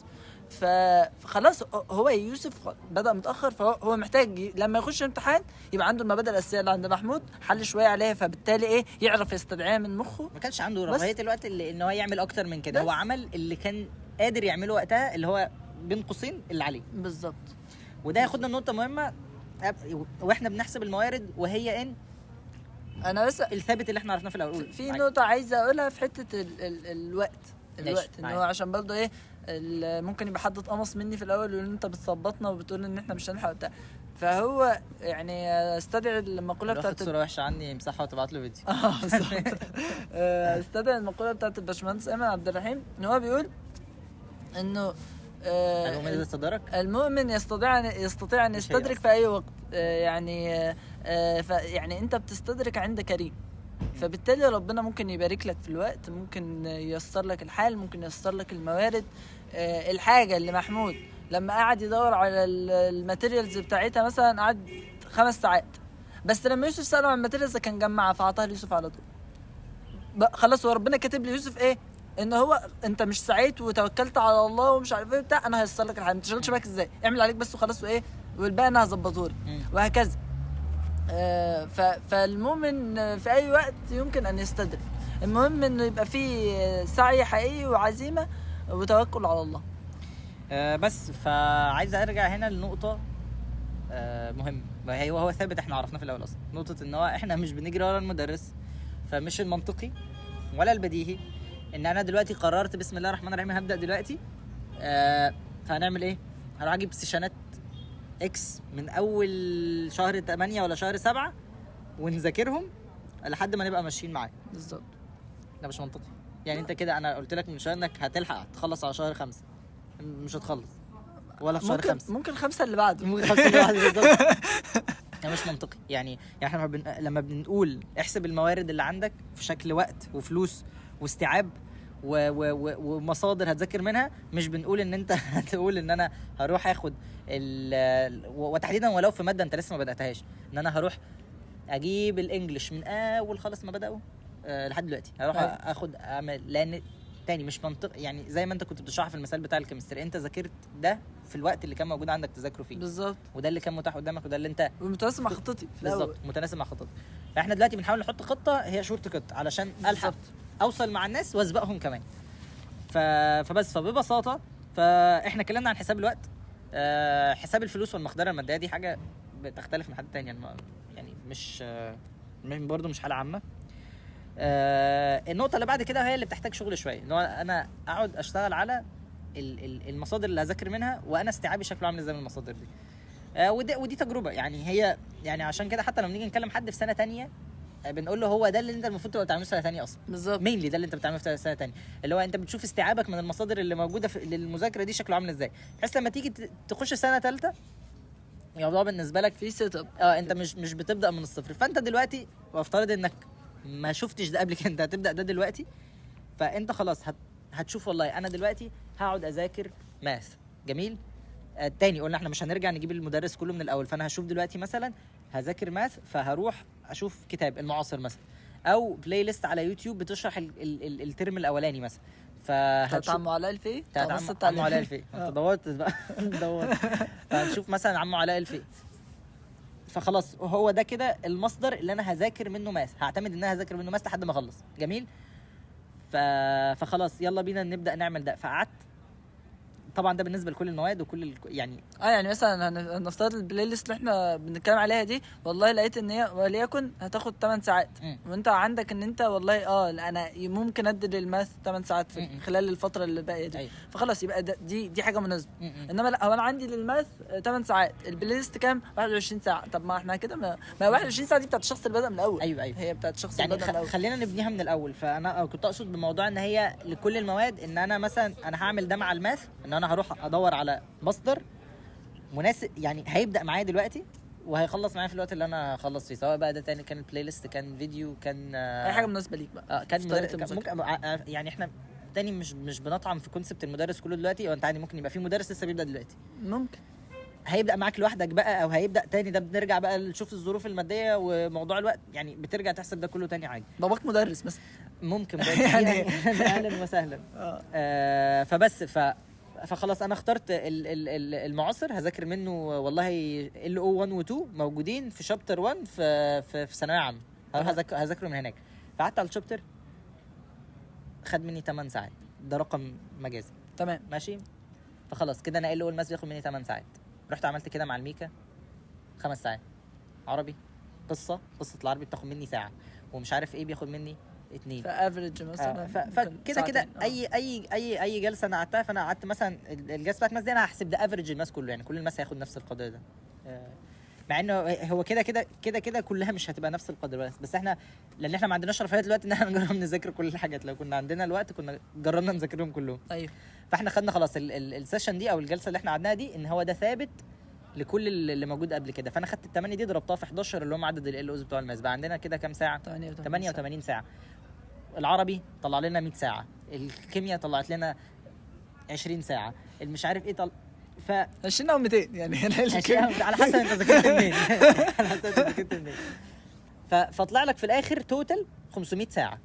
فخلاص هو يوسف بدا متاخر فهو هو محتاج ي- لما يخش امتحان يبقى عنده المبادئ الاساسيه اللي عند محمود حل شويه عليها فبالتالي ايه يعرف يستدعيها من مخه ما كانش عنده بس. رفاهيه الوقت اللي ان هو يعمل اكتر من كده بس. هو عمل اللي كان قادر يعمله وقتها اللي هو بين قوسين اللي عليه بالظبط وده ياخدنا لنقطه مهمه أب- واحنا بنحسب الموارد وهي ان انا بس الثابت اللي احنا عرفناه في الاول في معاك. نقطة عايزة أقولها في حتة ال ال الوقت ماشي، الوقت إن هو معاك. عشان برضه إيه ال- ممكن يبقى حد اتقمص مني في الأول يقول أنت بتظبطنا وبتقول إن إحنا مش هنلحق وبتاع فهو يعني استدعي المقولة اللي واخد بتاعت صوره وحشه عني يمسحها وتبعت له فيديو اه بالظبط. آه، استدعي المقولة بتاعت الباشمهندس أيمن عبد الرحيم إن هو بيقول إنه آه، المهم ده تدارك المؤمن يستطيع أن يستطيع أن مش يستدرك هيأس. في أي وقت آه، يعني آه، آه، ف- يعني أنت بتستدرك عند كريم فبالتالي ربنا ممكن يبارك لك في الوقت ممكن ييسر لك الحال ممكن ييسر لك الموارد آه، الحاجة اللي محمود لما قعد يدور على ال- الماتيريالز بتاعتها مثلا قعد خمس ساعات بس لما يوسف سأله عن الماتيريالز كان جمعها فأعطاها ليوسف على طول بقى خلاص هو ربنا كاتب ليوسف ايه ان هو انت مش سعيت وتوكلت على الله ومش عارف ايه بتاع انا هيسر لك الحال ما تشغلش بالك ازاي اعمل عليك بس وخلاص وايه والباقي انا هظبطه لك مم. وهكذا آه، ف- فالمؤمن في اي وقت يمكن ان يستدرك المهم انه يبقى فيه سعي حقيقي وعزيمه وتوكل على الله آه بس فعايز ارجع هنا لنقطه آه مهم وهي وهو ثابت احنا عرفناه في الاول اصلا نقطه ان هو احنا مش بنجري ورا المدرس فمش المنطقي ولا البديهي ان انا دلوقتي قررت بسم الله الرحمن الرحيم هبدا دلوقتي آه فهنعمل ايه هروح اجيب سيشنات اكس من اول شهر 8 ولا شهر 7 ونذاكرهم لحد ما نبقى ماشيين معاه بالظبط ده مش منطقي يعني انت كده انا قلت لك من شهر انك هتلحق تخلص على شهر خمسة مش هتخلص ولا في شهر ممكن خمسة ممكن الخمسه اللي بعده ممكن خمسة لوحده بالظبط ده مش منطقي يعني يعني احنا لما بن... لما بنقول احسب الموارد اللي عندك في شكل وقت وفلوس واستيعاب و... و... و... ومصادر هتذاكر منها مش بنقول ان انت هتقول ان انا هروح اخد ال... و- وتحديدا ولو في ماده انت لسه ما بداتهاش ان انا هروح اجيب الانجليش من اول خالص ما بداوا أه لحد دلوقتي هروح أيوة. اخد اعمل لان تاني مش منطق يعني زي ما انت كنت بتشرحها في المثال بتاع الكيمستري انت ذاكرت ده في الوقت اللي كان موجود عندك تذاكره فيه بالظبط وده اللي كان متاح قدامك وده اللي انت ومتواصل مع خطتي في الأول. بالظبط متناسب مع خطتك فاحنا دلوقتي بنحاول نحط خطه هي شورت كت علشان الحق بالظبط. اوصل مع الناس واسبقهم كمان ف... فبس فببساطه فاحنا اتكلمنا عن حساب الوقت آه حساب الفلوس والمقدره الماديه دي حاجه بتختلف من حد تاني يعني, ما- يعني مش آه، من برضه مش حاله عامه آه النقطه اللي بعد كده هي اللي بتحتاج شغل شويه ان هو انا اقعد اشتغل على ال- ال- المصادر اللي هذاكر منها وانا استيعابي شكله عامل ازاي من المصادر دي آه ودي ودي تجربه يعني هي يعني عشان كده حتى لما نيجي نكلم حد في سنه تانية آه، بنقول له هو ده اللي انت المفروض تبقى بتعمله في سنه تانية اصلا بالظبط مينلي ده اللي انت بتعمله في سنه تانية اللي هو انت بتشوف استيعابك من المصادر اللي موجوده في للمذاكره دي شكله عامل ازاي بحيث لما تيجي ت- تخش سنه ثالثه الموضوع بالنسبه لك في سيت اب اه انت مش مش بتبدا من الصفر فانت دلوقتي وافترض انك ما شفتش ده قبل كده انت هتبدا ده دلوقتي فانت خلاص هت هتشوف والله انا دلوقتي هقعد اذاكر ماث جميل آه تاني قلنا احنا مش هنرجع نجيب المدرس كله من الاول فانا هشوف دلوقتي مثلا هذاكر ماث فهروح اشوف كتاب المعاصر مثلا او بلاي ليست على يوتيوب بتشرح ال ال ال الترم الاولاني مثلا بتاعت فهتشوف عمو علاء الفي بتاعت عم عمو علاء الفي انت دورت بقى دورت فهنشوف مثلا عمو علاء الفي فخلاص هو ده كده المصدر اللي انا هذاكر منه ماث هعتمد ان انا هذاكر منه ماث لحد ما اخلص جميل ف... فخلاص يلا بينا نبدا نعمل ده فقعدت طبعا ده بالنسبه لكل المواد وكل ال... يعني اه يعني مثلا هن- هنفترض البلاي ليست اللي احنا بنتكلم عليها دي والله لقيت ان هي وليكن هتاخد 8 ساعات مم. وانت عندك ان انت والله اه لا انا ممكن ادي للماث 8 ساعات في مم. خلال الفتره اللي باقيه دي أيوة. فخلاص يبقى ده دي دي حاجه مناسبه م- م. انما لا هو انا عندي للماث 8 ساعات البلاي ليست كام 21 ساعه طب ما احنا كده ما, ما 21 ساعه دي بتاعت الشخص اللي بدا من الاول ايوه ايوه هي بتاعت الشخص يعني اللي بدا من خ... الاول خلينا نبنيها من الاول فانا كنت اقصد بموضوع ان هي لكل المواد ان انا مثلا انا هعمل ده مع الماث ان انا هروح ادور على مصدر مناسب يعني هيبدا معايا دلوقتي وهيخلص معايا في الوقت اللي انا هخلص فيه سواء بقى ده تاني كان البلاي ليست كان فيديو كان آه، اي حاجه مناسبه ليك بقى اه كان في مدر... طريقة كان المذاكرة. ممكن ع- ع- يعني احنا تاني مش مش بنطعم في كونسبت المدرس كله دلوقتي وانت عادي ممكن يبقى في مدرس لسه بيبدا دلوقتي ممكن هيبدا معاك لوحدك بقى او هيبدا تاني ده بنرجع بقى نشوف الظروف الماديه وموضوع الوقت يعني بترجع تحسب ده كله تاني عادي باباك مدرس مثلا ممكن برضه يعني- يعني اهلا وسهلا اه آه فبس ف فخلاص انا اخترت ال- ال- ال- المعاصر هذاكر منه والله ال او 1 و 2 موجودين في شابتر 1 في في, في ثانويه عامه هروح تمام. هذاك- هذاكره من هناك فقعدت على الشابتر خد مني 8 ساعات ده رقم مجازي تمام ماشي فخلاص كده انا ال او الماس بياخد مني 8 ساعات رحت عملت كده مع الميكا خمس ساعات عربي قصه قصه العربي بتاخد مني ساعه ومش عارف ايه بياخد مني اتنين فافريج مثلا آه، ف- ممكن فكده كده ساعتين. آه. اي اي اي اي جلسه انا قعدتها فانا قعدت مثلا ال- الجلسه بتاعت الماس دي انا هحسب ده افريج الماس كله يعني كل الماس هياخد نفس القدر ده آه، مع انه هو كده كده كده كده كلها مش هتبقى نفس القدر بس بس احنا لان احنا ما عندناش رفاهيه دلوقتي ان احنا نجرب نذاكر كل الحاجات لو كنا عندنا الوقت كنا جربنا نذاكرهم كلهم ايوه فاحنا خدنا خلاص ال- ال- السيشن دي او الجلسه اللي احنا قعدناها دي ان هو ده ثابت لكل اللي اللي موجود قبل كده فانا خدت الثمانيه دي ضربتها في 11 اللي هم عدد ال اوز بتوع الماس بقى عندنا كده كام ساعه 88 88 ساعه العربي طلع لنا 100 ساعه الكيمياء طلعت لنا 20 ساعه المش عارف ايه طل... ف 20 او 200 يعني أنا الكلمة- أشياء على حسب انت ذاكرت منين على حسب انت ذاكرت منين ف... فطلع لك في الاخر توتال 500 ساعه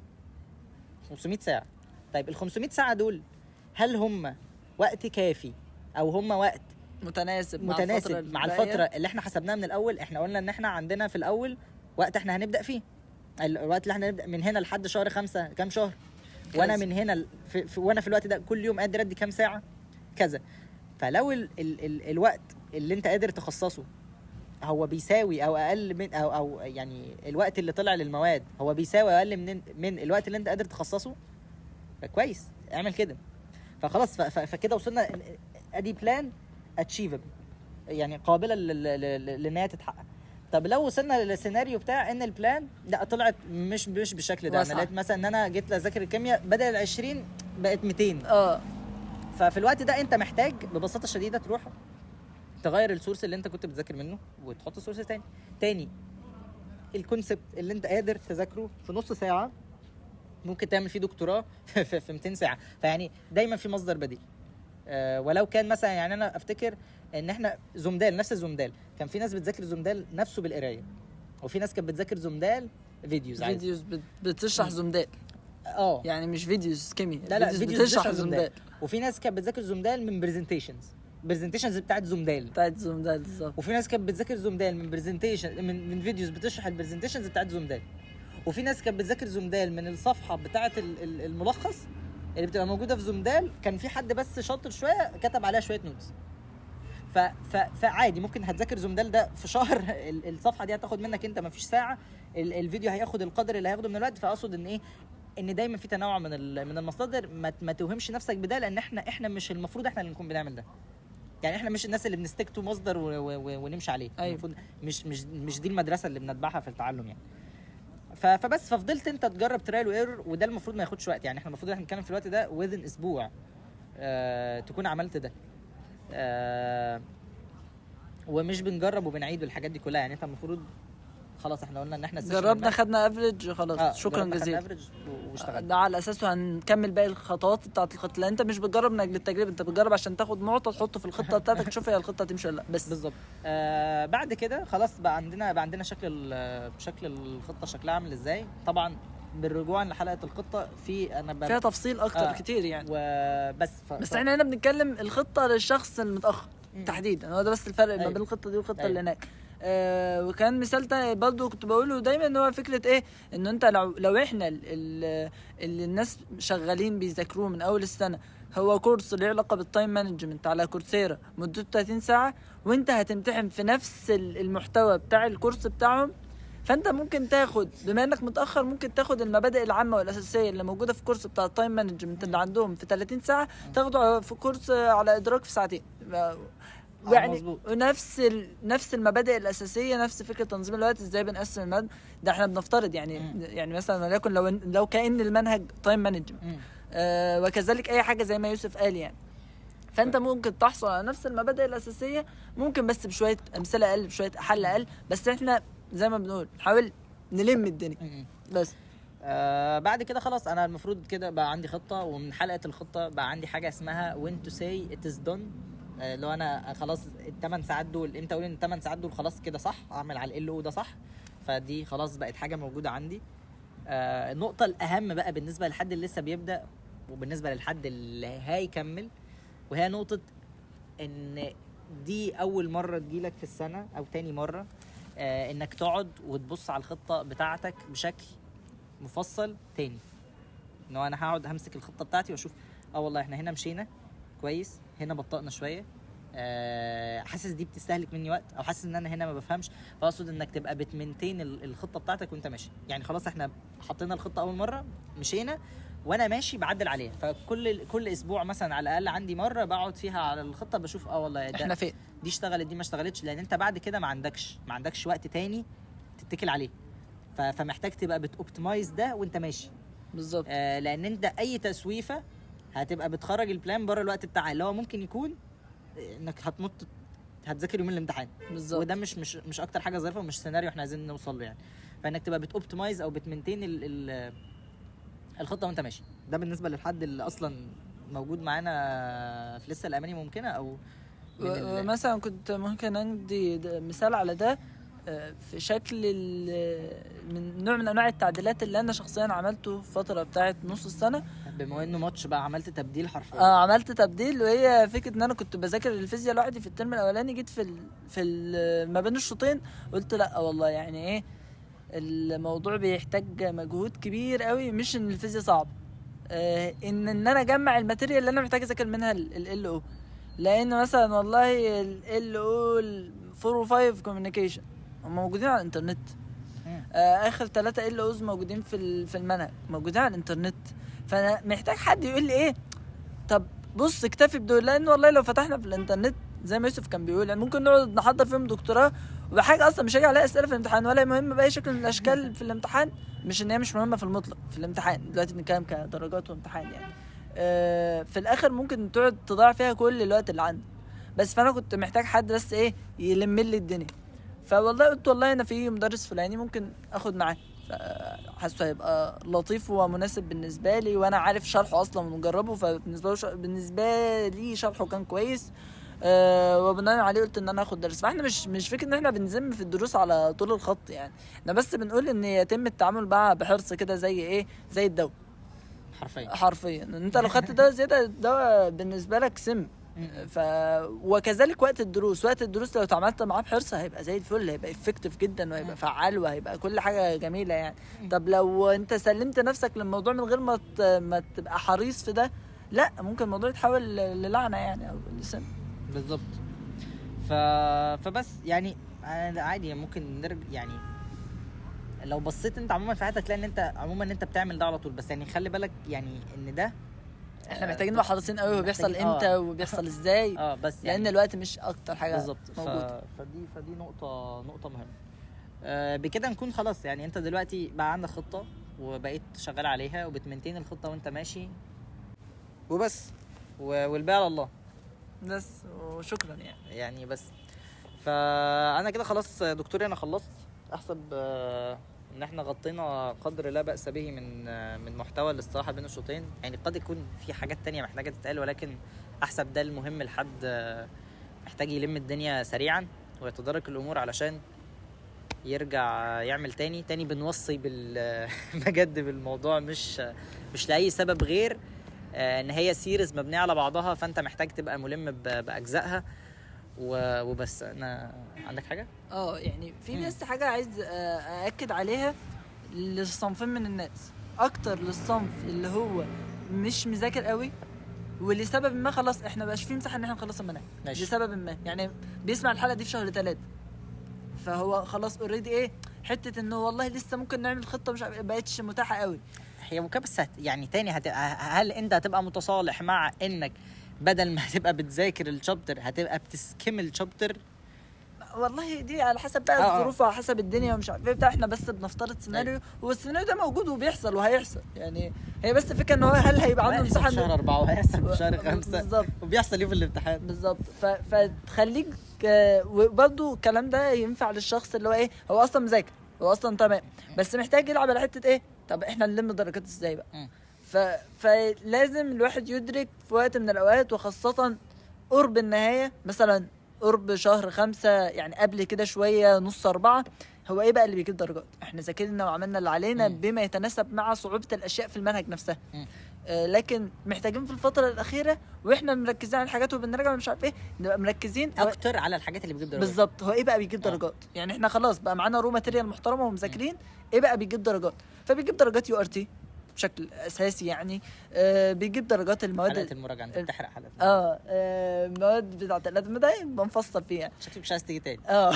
500 ساعه طيب ال 500 ساعه دول هل هم وقت كافي او هم وقت متناسب مع متناسب الفترة مع الباقية. الفتره اللي احنا حسبناها من الاول احنا قلنا ان احنا عندنا في الاول وقت احنا هنبدا فيه الوقت اللي احنا هنبدا من هنا لحد شهر خمسة كام شهر وانا كذا. من هنا ل- في, في وانا في الوقت ده كل يوم قادر ادي كام ساعه كذا فلو ال ال ال الوقت اللي انت قادر تخصصه هو بيساوي او اقل من او او يعني الوقت اللي طلع للمواد هو بيساوي اقل من من الوقت اللي انت قادر تخصصه فكويس اعمل كده فخلاص ف- ف- فكده وصلنا ادي بلان اتشيفبل يعني قابله لل- لل- لل- لان هي تتحقق طب لو وصلنا للسيناريو بتاع ان البلان لا طلعت مش مش بالشكل ده انا واسعة. لقيت مثلا ان انا جيت اذاكر الكيمياء بدل ال 20 بقت 200 اه ففي الوقت ده انت محتاج ببساطه شديده تروح تغير السورس اللي انت كنت بتذاكر منه وتحط سورس تاني تاني الكونسبت اللي انت قادر تذاكره في نص ساعه ممكن تعمل فيه دكتوراه في في 200 ساعه فيعني دايما في مصدر بديل آه، ولو كان مثلا يعني انا افتكر ان احنا زومدال نفس الزومدال كان في ناس بتذاكر زومدال نفسه بالقرايه وفي ناس كانت بتذاكر زومدال فيديوز عادي فيديوز بت- بتشرح زومدال اه يعني مش فيديوز كيمياء لا لا فيديوز فيديوز بتشرح بتشرح زومدال زومدال وفي ناس كانت بتذاكر زومدال من برزنتيشنز برزنتيشنز بتاعت زومدال بتاعت زومدال بالظبط وفي ناس كانت بتذاكر زومدال من برزنتيشن من من فيديوز بتشرح البرزنتيشنز بتاعت زومدال وفي ناس كانت بتذاكر زومدال من الصفحه بتاعت ال- ال- الملخص اللي بتبقى موجوده في زومدال كان في حد بس شاطر شويه كتب عليها شويه نوتس ف... ف... فعادي ممكن هتذاكر زومدال ده في شهر ال- الصفحه دي هتاخد منك انت مفيش ساعه ال... الفيديو هياخد القدر اللي هياخده من الوقت فاقصد ان ايه ان دايما في تنوع من ال... من المصادر ما, ت- ما توهمش نفسك بده لان احنا احنا مش المفروض احنا اللي نكون بنعمل ده يعني احنا مش الناس اللي بنستك تو مصدر و... و... و... ونمشي عليه أيوة. المفروض مش مش مش دي المدرسه اللي بنتبعها في التعلم يعني ف... فبس ففضلت انت تجرب ترايل وايرور وده المفروض ما ياخدش وقت يعني احنا المفروض احنا نتكلم في الوقت ده within اسبوع آه... تكون عملت ده آه... ومش بنجرب وبنعيد والحاجات دي كلها يعني انت المفروض خلاص احنا قلنا ان احنا السيشن جربنا اللي خدنا افريج خلاص فات- شكرا جربنا خدنا جزيلا average و- واشتغلنا ده على اساسه هنكمل باقي الخطوات بتاعت الخطه لان انت مش بتجرب من اجل التجربه انت بتجرب عشان تاخد معطى تحطه في الخطه بتاعتك تشوف هي الخطه تمشي ولا لا بس بالظبط آه بعد كده خلاص بقى عندنا بقى عندنا شكل ال- شكل الخطه شكلها عامل ازاي طبعا بالرجوع لحلقه الخطه في انا ب... فيها تفصيل اكتر آه. كتير يعني وبس ف... بس ف... احنا هنا بنتكلم الخطه للشخص المتاخر مم. تحديدا هو ده بس الفرق ما أيوة. بين الخطه دي والخطه أيوة. اللي هناك آه وكان مثال تاني برضه كنت بقوله دايما ان هو فكره ايه ان انت لو لو احنا ال- ال- اللي الناس شغالين بيذاكروه من اول السنه هو كورس له علاقه بالتايم مانجمنت على كورسيرا مدته 30 ساعه وانت هتمتحن في نفس ال- المحتوى بتاع الكورس بتاعهم فانت ممكن تاخد بما انك متاخر ممكن تاخد المبادئ العامه والاساسيه اللي موجوده في كورس بتاع التايم مانجمنت اللي عندهم في 30 ساعه تاخده في كورس على ادراك في ساعتين يعني مظبوط. ونفس ال... نفس المبادئ الاساسيه نفس فكره تنظيم الوقت ازاي بنقسم المد ده احنا بنفترض يعني مم. يعني مثلا وليكن لو لو كان المنهج تايم مانجمنت مم. آه وكذلك اي حاجه زي ما يوسف قال يعني فانت ممكن تحصل على نفس المبادئ الاساسيه ممكن بس بشويه امثله اقل بشويه حل اقل بس احنا زي ما بنقول نحاول نلم الدنيا مم. بس آه بعد كده خلاص انا المفروض كده بقى عندي خطه ومن حلقه الخطه بقى عندي حاجه اسمها when to say it is done آه، اللي هو انا خلاص الثمان ساعات دول امتى اقول ان الثمان ساعات دول خلاص كده صح اعمل على ال او ده صح فدي خلاص بقت حاجه موجوده عندي آه النقطه الاهم بقى بالنسبه لحد اللي لسه بيبدا وبالنسبه للحد اللي هيكمل وهي نقطه ان دي اول مره تجيلك في السنه او تاني مره آه انك تقعد وتبص على الخطه بتاعتك بشكل مفصل تاني ان هو انا هقعد همسك الخطه بتاعتي واشوف اه والله احنا هنا مشينا كويس هنا بطأنا شويه آه حاسس دي بتستهلك مني وقت او حاسس ان انا هنا ما بفهمش فاقصد انك تبقى بتمنتين ال- الخطه بتاعتك وانت ماشي يعني خلاص احنا حطينا الخطه اول مره مشينا وانا ماشي بعدل عليها فكل كل اسبوع مثلا على الاقل عندي مره بقعد فيها على الخطه بشوف اه والله ده احنا فين دي اشتغلت دي ما اشتغلتش لان انت بعد كده ما عندكش ما عندكش وقت تاني تتكل عليه ف- فمحتاج تبقى بتوبتمايز ده وانت ماشي بالظبط آه لان انت اي تسويفه هتبقى بتخرج البلان بره الوقت بتاعها اللي هو ممكن يكون انك هتنط هتذاكر يومين الامتحان بالظبط وده مش مش مش اكتر حاجه ظريفه ومش سيناريو احنا عايزين نوصل له يعني فانك تبقى بتوبتمايز او بتمنتين ال ال الخطه وانت ماشي ده بالنسبه للحد اللي اصلا موجود معانا في لسه الاماني ممكنه او من ال- مثلا كنت ممكن ادي ده- مثال على ده آه، في شكل ال- من نوع من انواع التعديلات اللي انا شخصيا عملته في الفتره بتاعت نص السنه بما انه ماتش بقى عملت تبديل حرفيا اه عملت تبديل وهي فكره ان انا كنت بذاكر الفيزياء لوحدي في الترم الاولاني جيت في ال... في ال... ما بين الشوطين قلت لا والله يعني ايه الموضوع بيحتاج مجهود كبير قوي مش ان الفيزياء صعب آه ان ان انا اجمع الماتيريال اللي انا محتاج اذاكر منها ال او لان مثلا والله ال او 4 و 5 كوميونيكيشن هم موجودين على الانترنت مم. آه اخر ثلاثة ال اوز موجودين في ال- في المنهج موجودين على الانترنت فانا محتاج حد يقول لي ايه طب بص اكتفي بدول لان والله لو فتحنا في الانترنت زي ما يوسف كان بيقول يعني ممكن نقعد نحضر فيهم دكتوراه وبحاجه اصلا مش هيجي عليها اسئله في الامتحان ولا مهم باي شكل من الاشكال في الامتحان مش ان هي مش مهمه في المطلق في الامتحان دلوقتي بنتكلم كدرجات وامتحان يعني آه في الاخر ممكن تقعد تضيع فيها كل الوقت اللي عندك بس فانا كنت محتاج حد بس ايه يلم لي الدنيا فوالله قلت والله انا في مدرس فلاني ممكن اخد معاه حاسه هيبقى لطيف ومناسب بالنسبه لي وانا عارف شرحه اصلا ومجربه فبالنسبه له ش... بالنسبه لي شرحه كان كويس أه وبناء عليه قلت ان انا اخد درس فاحنا مش مش فكره ان احنا بنذم في الدروس على طول الخط يعني احنا بس بنقول ان يتم التعامل معاها بحرص كده زي ايه زي الدواء حرفيا حرفيا انت لو خدت دواء زياده الدواء بالنسبه لك سم مم. ف وكذلك وقت الدروس وقت الدروس لو اتعاملت معاه بحرص هيبقى زي الفل هيبقى افكتيف جدا وهيبقى فعال وهيبقى كل حاجه جميله يعني طب لو انت سلمت نفسك للموضوع من غير ما ت... ما تبقى حريص في ده لا ممكن الموضوع يتحول ل- للعنه يعني او لسم بالظبط ف... فبس يعني أنا عادي ممكن نرجع يعني لو بصيت انت عموما في حياتك تلاقي ان انت عموما انت بتعمل ده على طول بس يعني خلي بالك يعني ان ده احنا آه، محتاجين نبقى حريصين قوي هو بيحصل محتاجين- آه. امتى وبيحصل ازاي اه بس يعني لان الوقت مش اكتر حاجه بالظبط ف... موجوده فدي فدي نقطة نقطة مهمة آه بكده نكون خلاص يعني انت دلوقتي بقى عندك خطة وبقيت شغال عليها وبتمنتين الخطة وانت ماشي وبس و... والباقي على الله بس وشكرا يعني يعني بس فانا كده خلاص دكتوري انا خلصت احسب آه، ان احنا غطينا قدر لا باس به من آه، من محتوى الاستراحه بين الشوطين يعني قد يكون في حاجات تانية محتاجه تتقال ولكن احسب ده المهم لحد آه، محتاج يلم الدنيا سريعا ويتدارك الامور علشان يرجع يعمل تاني تاني بنوصي بال بجد بالموضوع مش مش لاي سبب غير آه، ان هي سيريز مبنيه على بعضها فانت محتاج تبقى ملم ب- باجزائها و- وبس انا عندك حاجه اه يعني في مم. بس حاجه عايز آه، ااكد عليها للصنفين من الناس اكتر للصنف اللي هو مش مذاكر قوي ولسبب ما خلاص احنا مبقاش في مساحه ان احنا نخلص المناهج ماشي. لسبب ما يعني بيسمع الحلقه دي في شهر ثلاثة فهو خلاص اوريدي ايه حته انه والله لسه ممكن نعمل خطه مش عارف- بقتش متاحه قوي هي ممكن بس هت يعني تاني هتبقى هل انت هتبقى متصالح مع انك بدل ما هتبقى بتذاكر الشابتر هتبقى بتسكيم الشابتر والله دي على حسب بقى آه، آه. الظروف وعلى حسب الدنيا ومش عارف ايه بتاع احنا بس بنفترض سيناريو والسيناريو ده موجود وبيحصل وهيحصل يعني هي بس الفكره ان هو هل هيبقى عنده مساحه في شهر إنه- أربعة وهيحصل في شهر خمسة بالظبط وبيحصل ايه في الامتحان بالظبط ف... فتخليك آه، وبرضه الكلام ده ينفع للشخص اللي هو ايه هو اصلا مذاكر هو اصلا تمام بس محتاج يلعب على حته ايه طب احنا نلم درجات ازاي بقى مم. ف... فلازم الواحد يدرك في وقت من الاوقات وخاصه قرب النهايه مثلا قرب شهر خمسة يعني قبل كده شوية نص أربعة هو إيه بقى اللي بيجيب درجات؟ إحنا ذاكرنا وعملنا اللي علينا مم. بما يتناسب مع صعوبة الأشياء في المنهج نفسها. مم. آه لكن محتاجين في الفترة الأخيرة وإحنا مركزين على الحاجات وبنراجع مش عارف إيه نبقى مركزين هو- اكتر على الحاجات اللي بتجيب درجات بالظبط هو ايه بقى بيجيب آه. درجات يعني احنا خلاص بقى معانا رو ماتيريال محترمه ومذاكرين ايه بقى بيجيب درجات فبيجيب درجات يو ار تي بشكل اساسي يعني آه بيجيب درجات المواد حلقة المراجعة انت بتحرق حلقة اه آه، المواد بتاعت الادب ده بنفصل فيها شكلك مش عايز تيجي تاني اه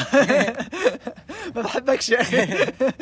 ما بحبكش يعني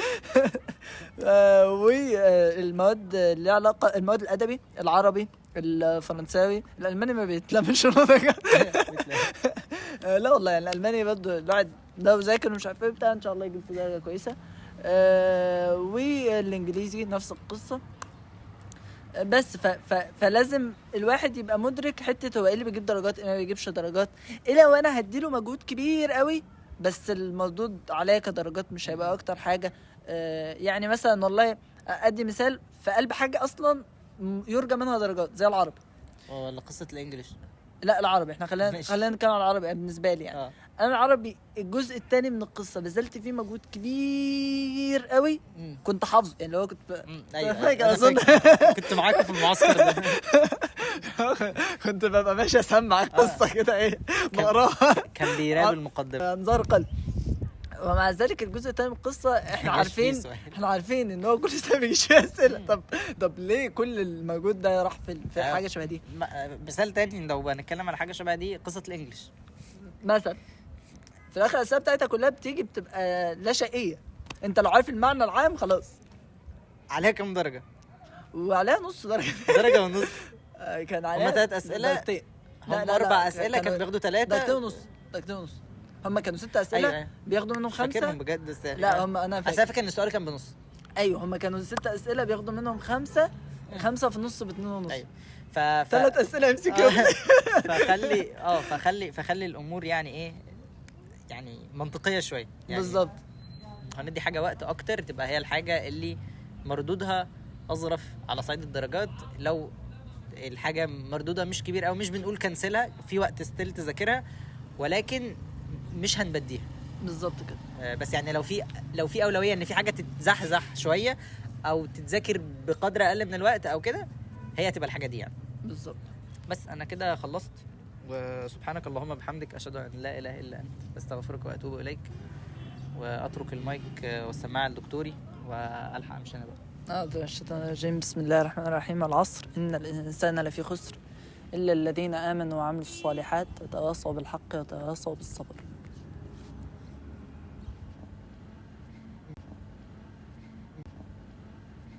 آه، والمواد اللي ليها علاقه المواد الادبي العربي الفرنساوي الالماني ما بيتلمش الموضوع ده. آه، لا والله يعني الالماني برضه الواحد لو ذاكر ومش عارف ايه بتاع ان شاء الله يجيب فيه درجه كويسه آه، والانجليزي نفس القصه آه، بس ف ف فلازم الواحد يبقى مدرك حته هو ايه اللي بيجيب درجات ايه ما بيجيبش درجات الا وانا هديله مجهود كبير قوي بس المردود عليا كدرجات مش هيبقى اكتر حاجه آه، يعني مثلا والله ادي مثال في قلب حاجه اصلا م- يرجى منها درجات زي العربي ولا قصة الانجليش لا العربي احنا خلينا ماشي. خلينا نتكلم على العربي بالنسبه لي يعني اه انا العربي الجزء الثاني من القصه بذلت فيه مجهود كبير قوي مم. كنت حافظه يعني اللي هو كنت ب... مم. ايوه فاكر أنا أظن. فاكر. كنت معاكم في المعسكر ده كنت ببقى ماشي اسمع القصه كده ايه بقراها كان بيراب المقدمة انظار قلب ومع ذلك الجزء الثاني من القصه احنا مبقاش فيه عارفين سؤال. احنا عارفين ان هو كل سنه بيجي فيه اسئله طب طب ليه كل المجهود ده راح في في آه. حاجه شبه دي ما- مثال تاني لو هنتكلم على حاجة شبه دي قصة الانجليش مثلا في الاخر الاسئله بتاعتها كلها بتيجي بتبقى لا شيئيه انت لو عارف المعنى العام خلاص عليها كام درجة؟ وعليها نص درجه درجة ونص آه، كان عليها تلات أسئلة؟ درجتين هم لا، لا، أربع لا، أسئلة كانوا- كانوا بياخدوا درجتين ثلاثة ونص درجتين ونص هم كانوا ست اسئله أيوة. بياخدوا منهم فاكرهم خمسه بجد بس يعني لا هم انا بس انا فاكر فاكر ان السؤال كان بنص ايوه هم كانوا ست اسئله بياخدوا منهم خمسه خمسه في نص باتنين ونص ايوه ف... ف... ثلاث اسئله ام سي آه، كيو فخلي اه فخلي فخلي الامور يعني ايه يعني منطقيه شويه يعني بالظبط هندي حاجه وقت اكتر تبقى هي الحاجه اللي مردودها اظرف على صعيد الدرجات لو الحاجه مردودها مش كبير او مش بنقول كنسلها في وقت ستيل تذاكرها ولكن مش هنبديها بالظبط كده آه، بس يعني لو في لو في اولويه ان في حاجه تتزحزح شويه او تتذاكر بقدر اقل من الوقت او كده هي هتبقى الحاجه دي يعني بالظبط بس انا كده خلصت وسبحانك اللهم بحمدك اشهد ان لا اله الا انت استغفرك واتوب اليك واترك المايك والسماعه لدكتوري والحق امشي انا بقى اه ده الشيطان الرجيم بسم الله الرحمن الرحيم العصر ان الانسان لفي خسر إلا الذين آمنوا وعملوا الصالحات وتواصوا بالحق وتواصوا بالصبر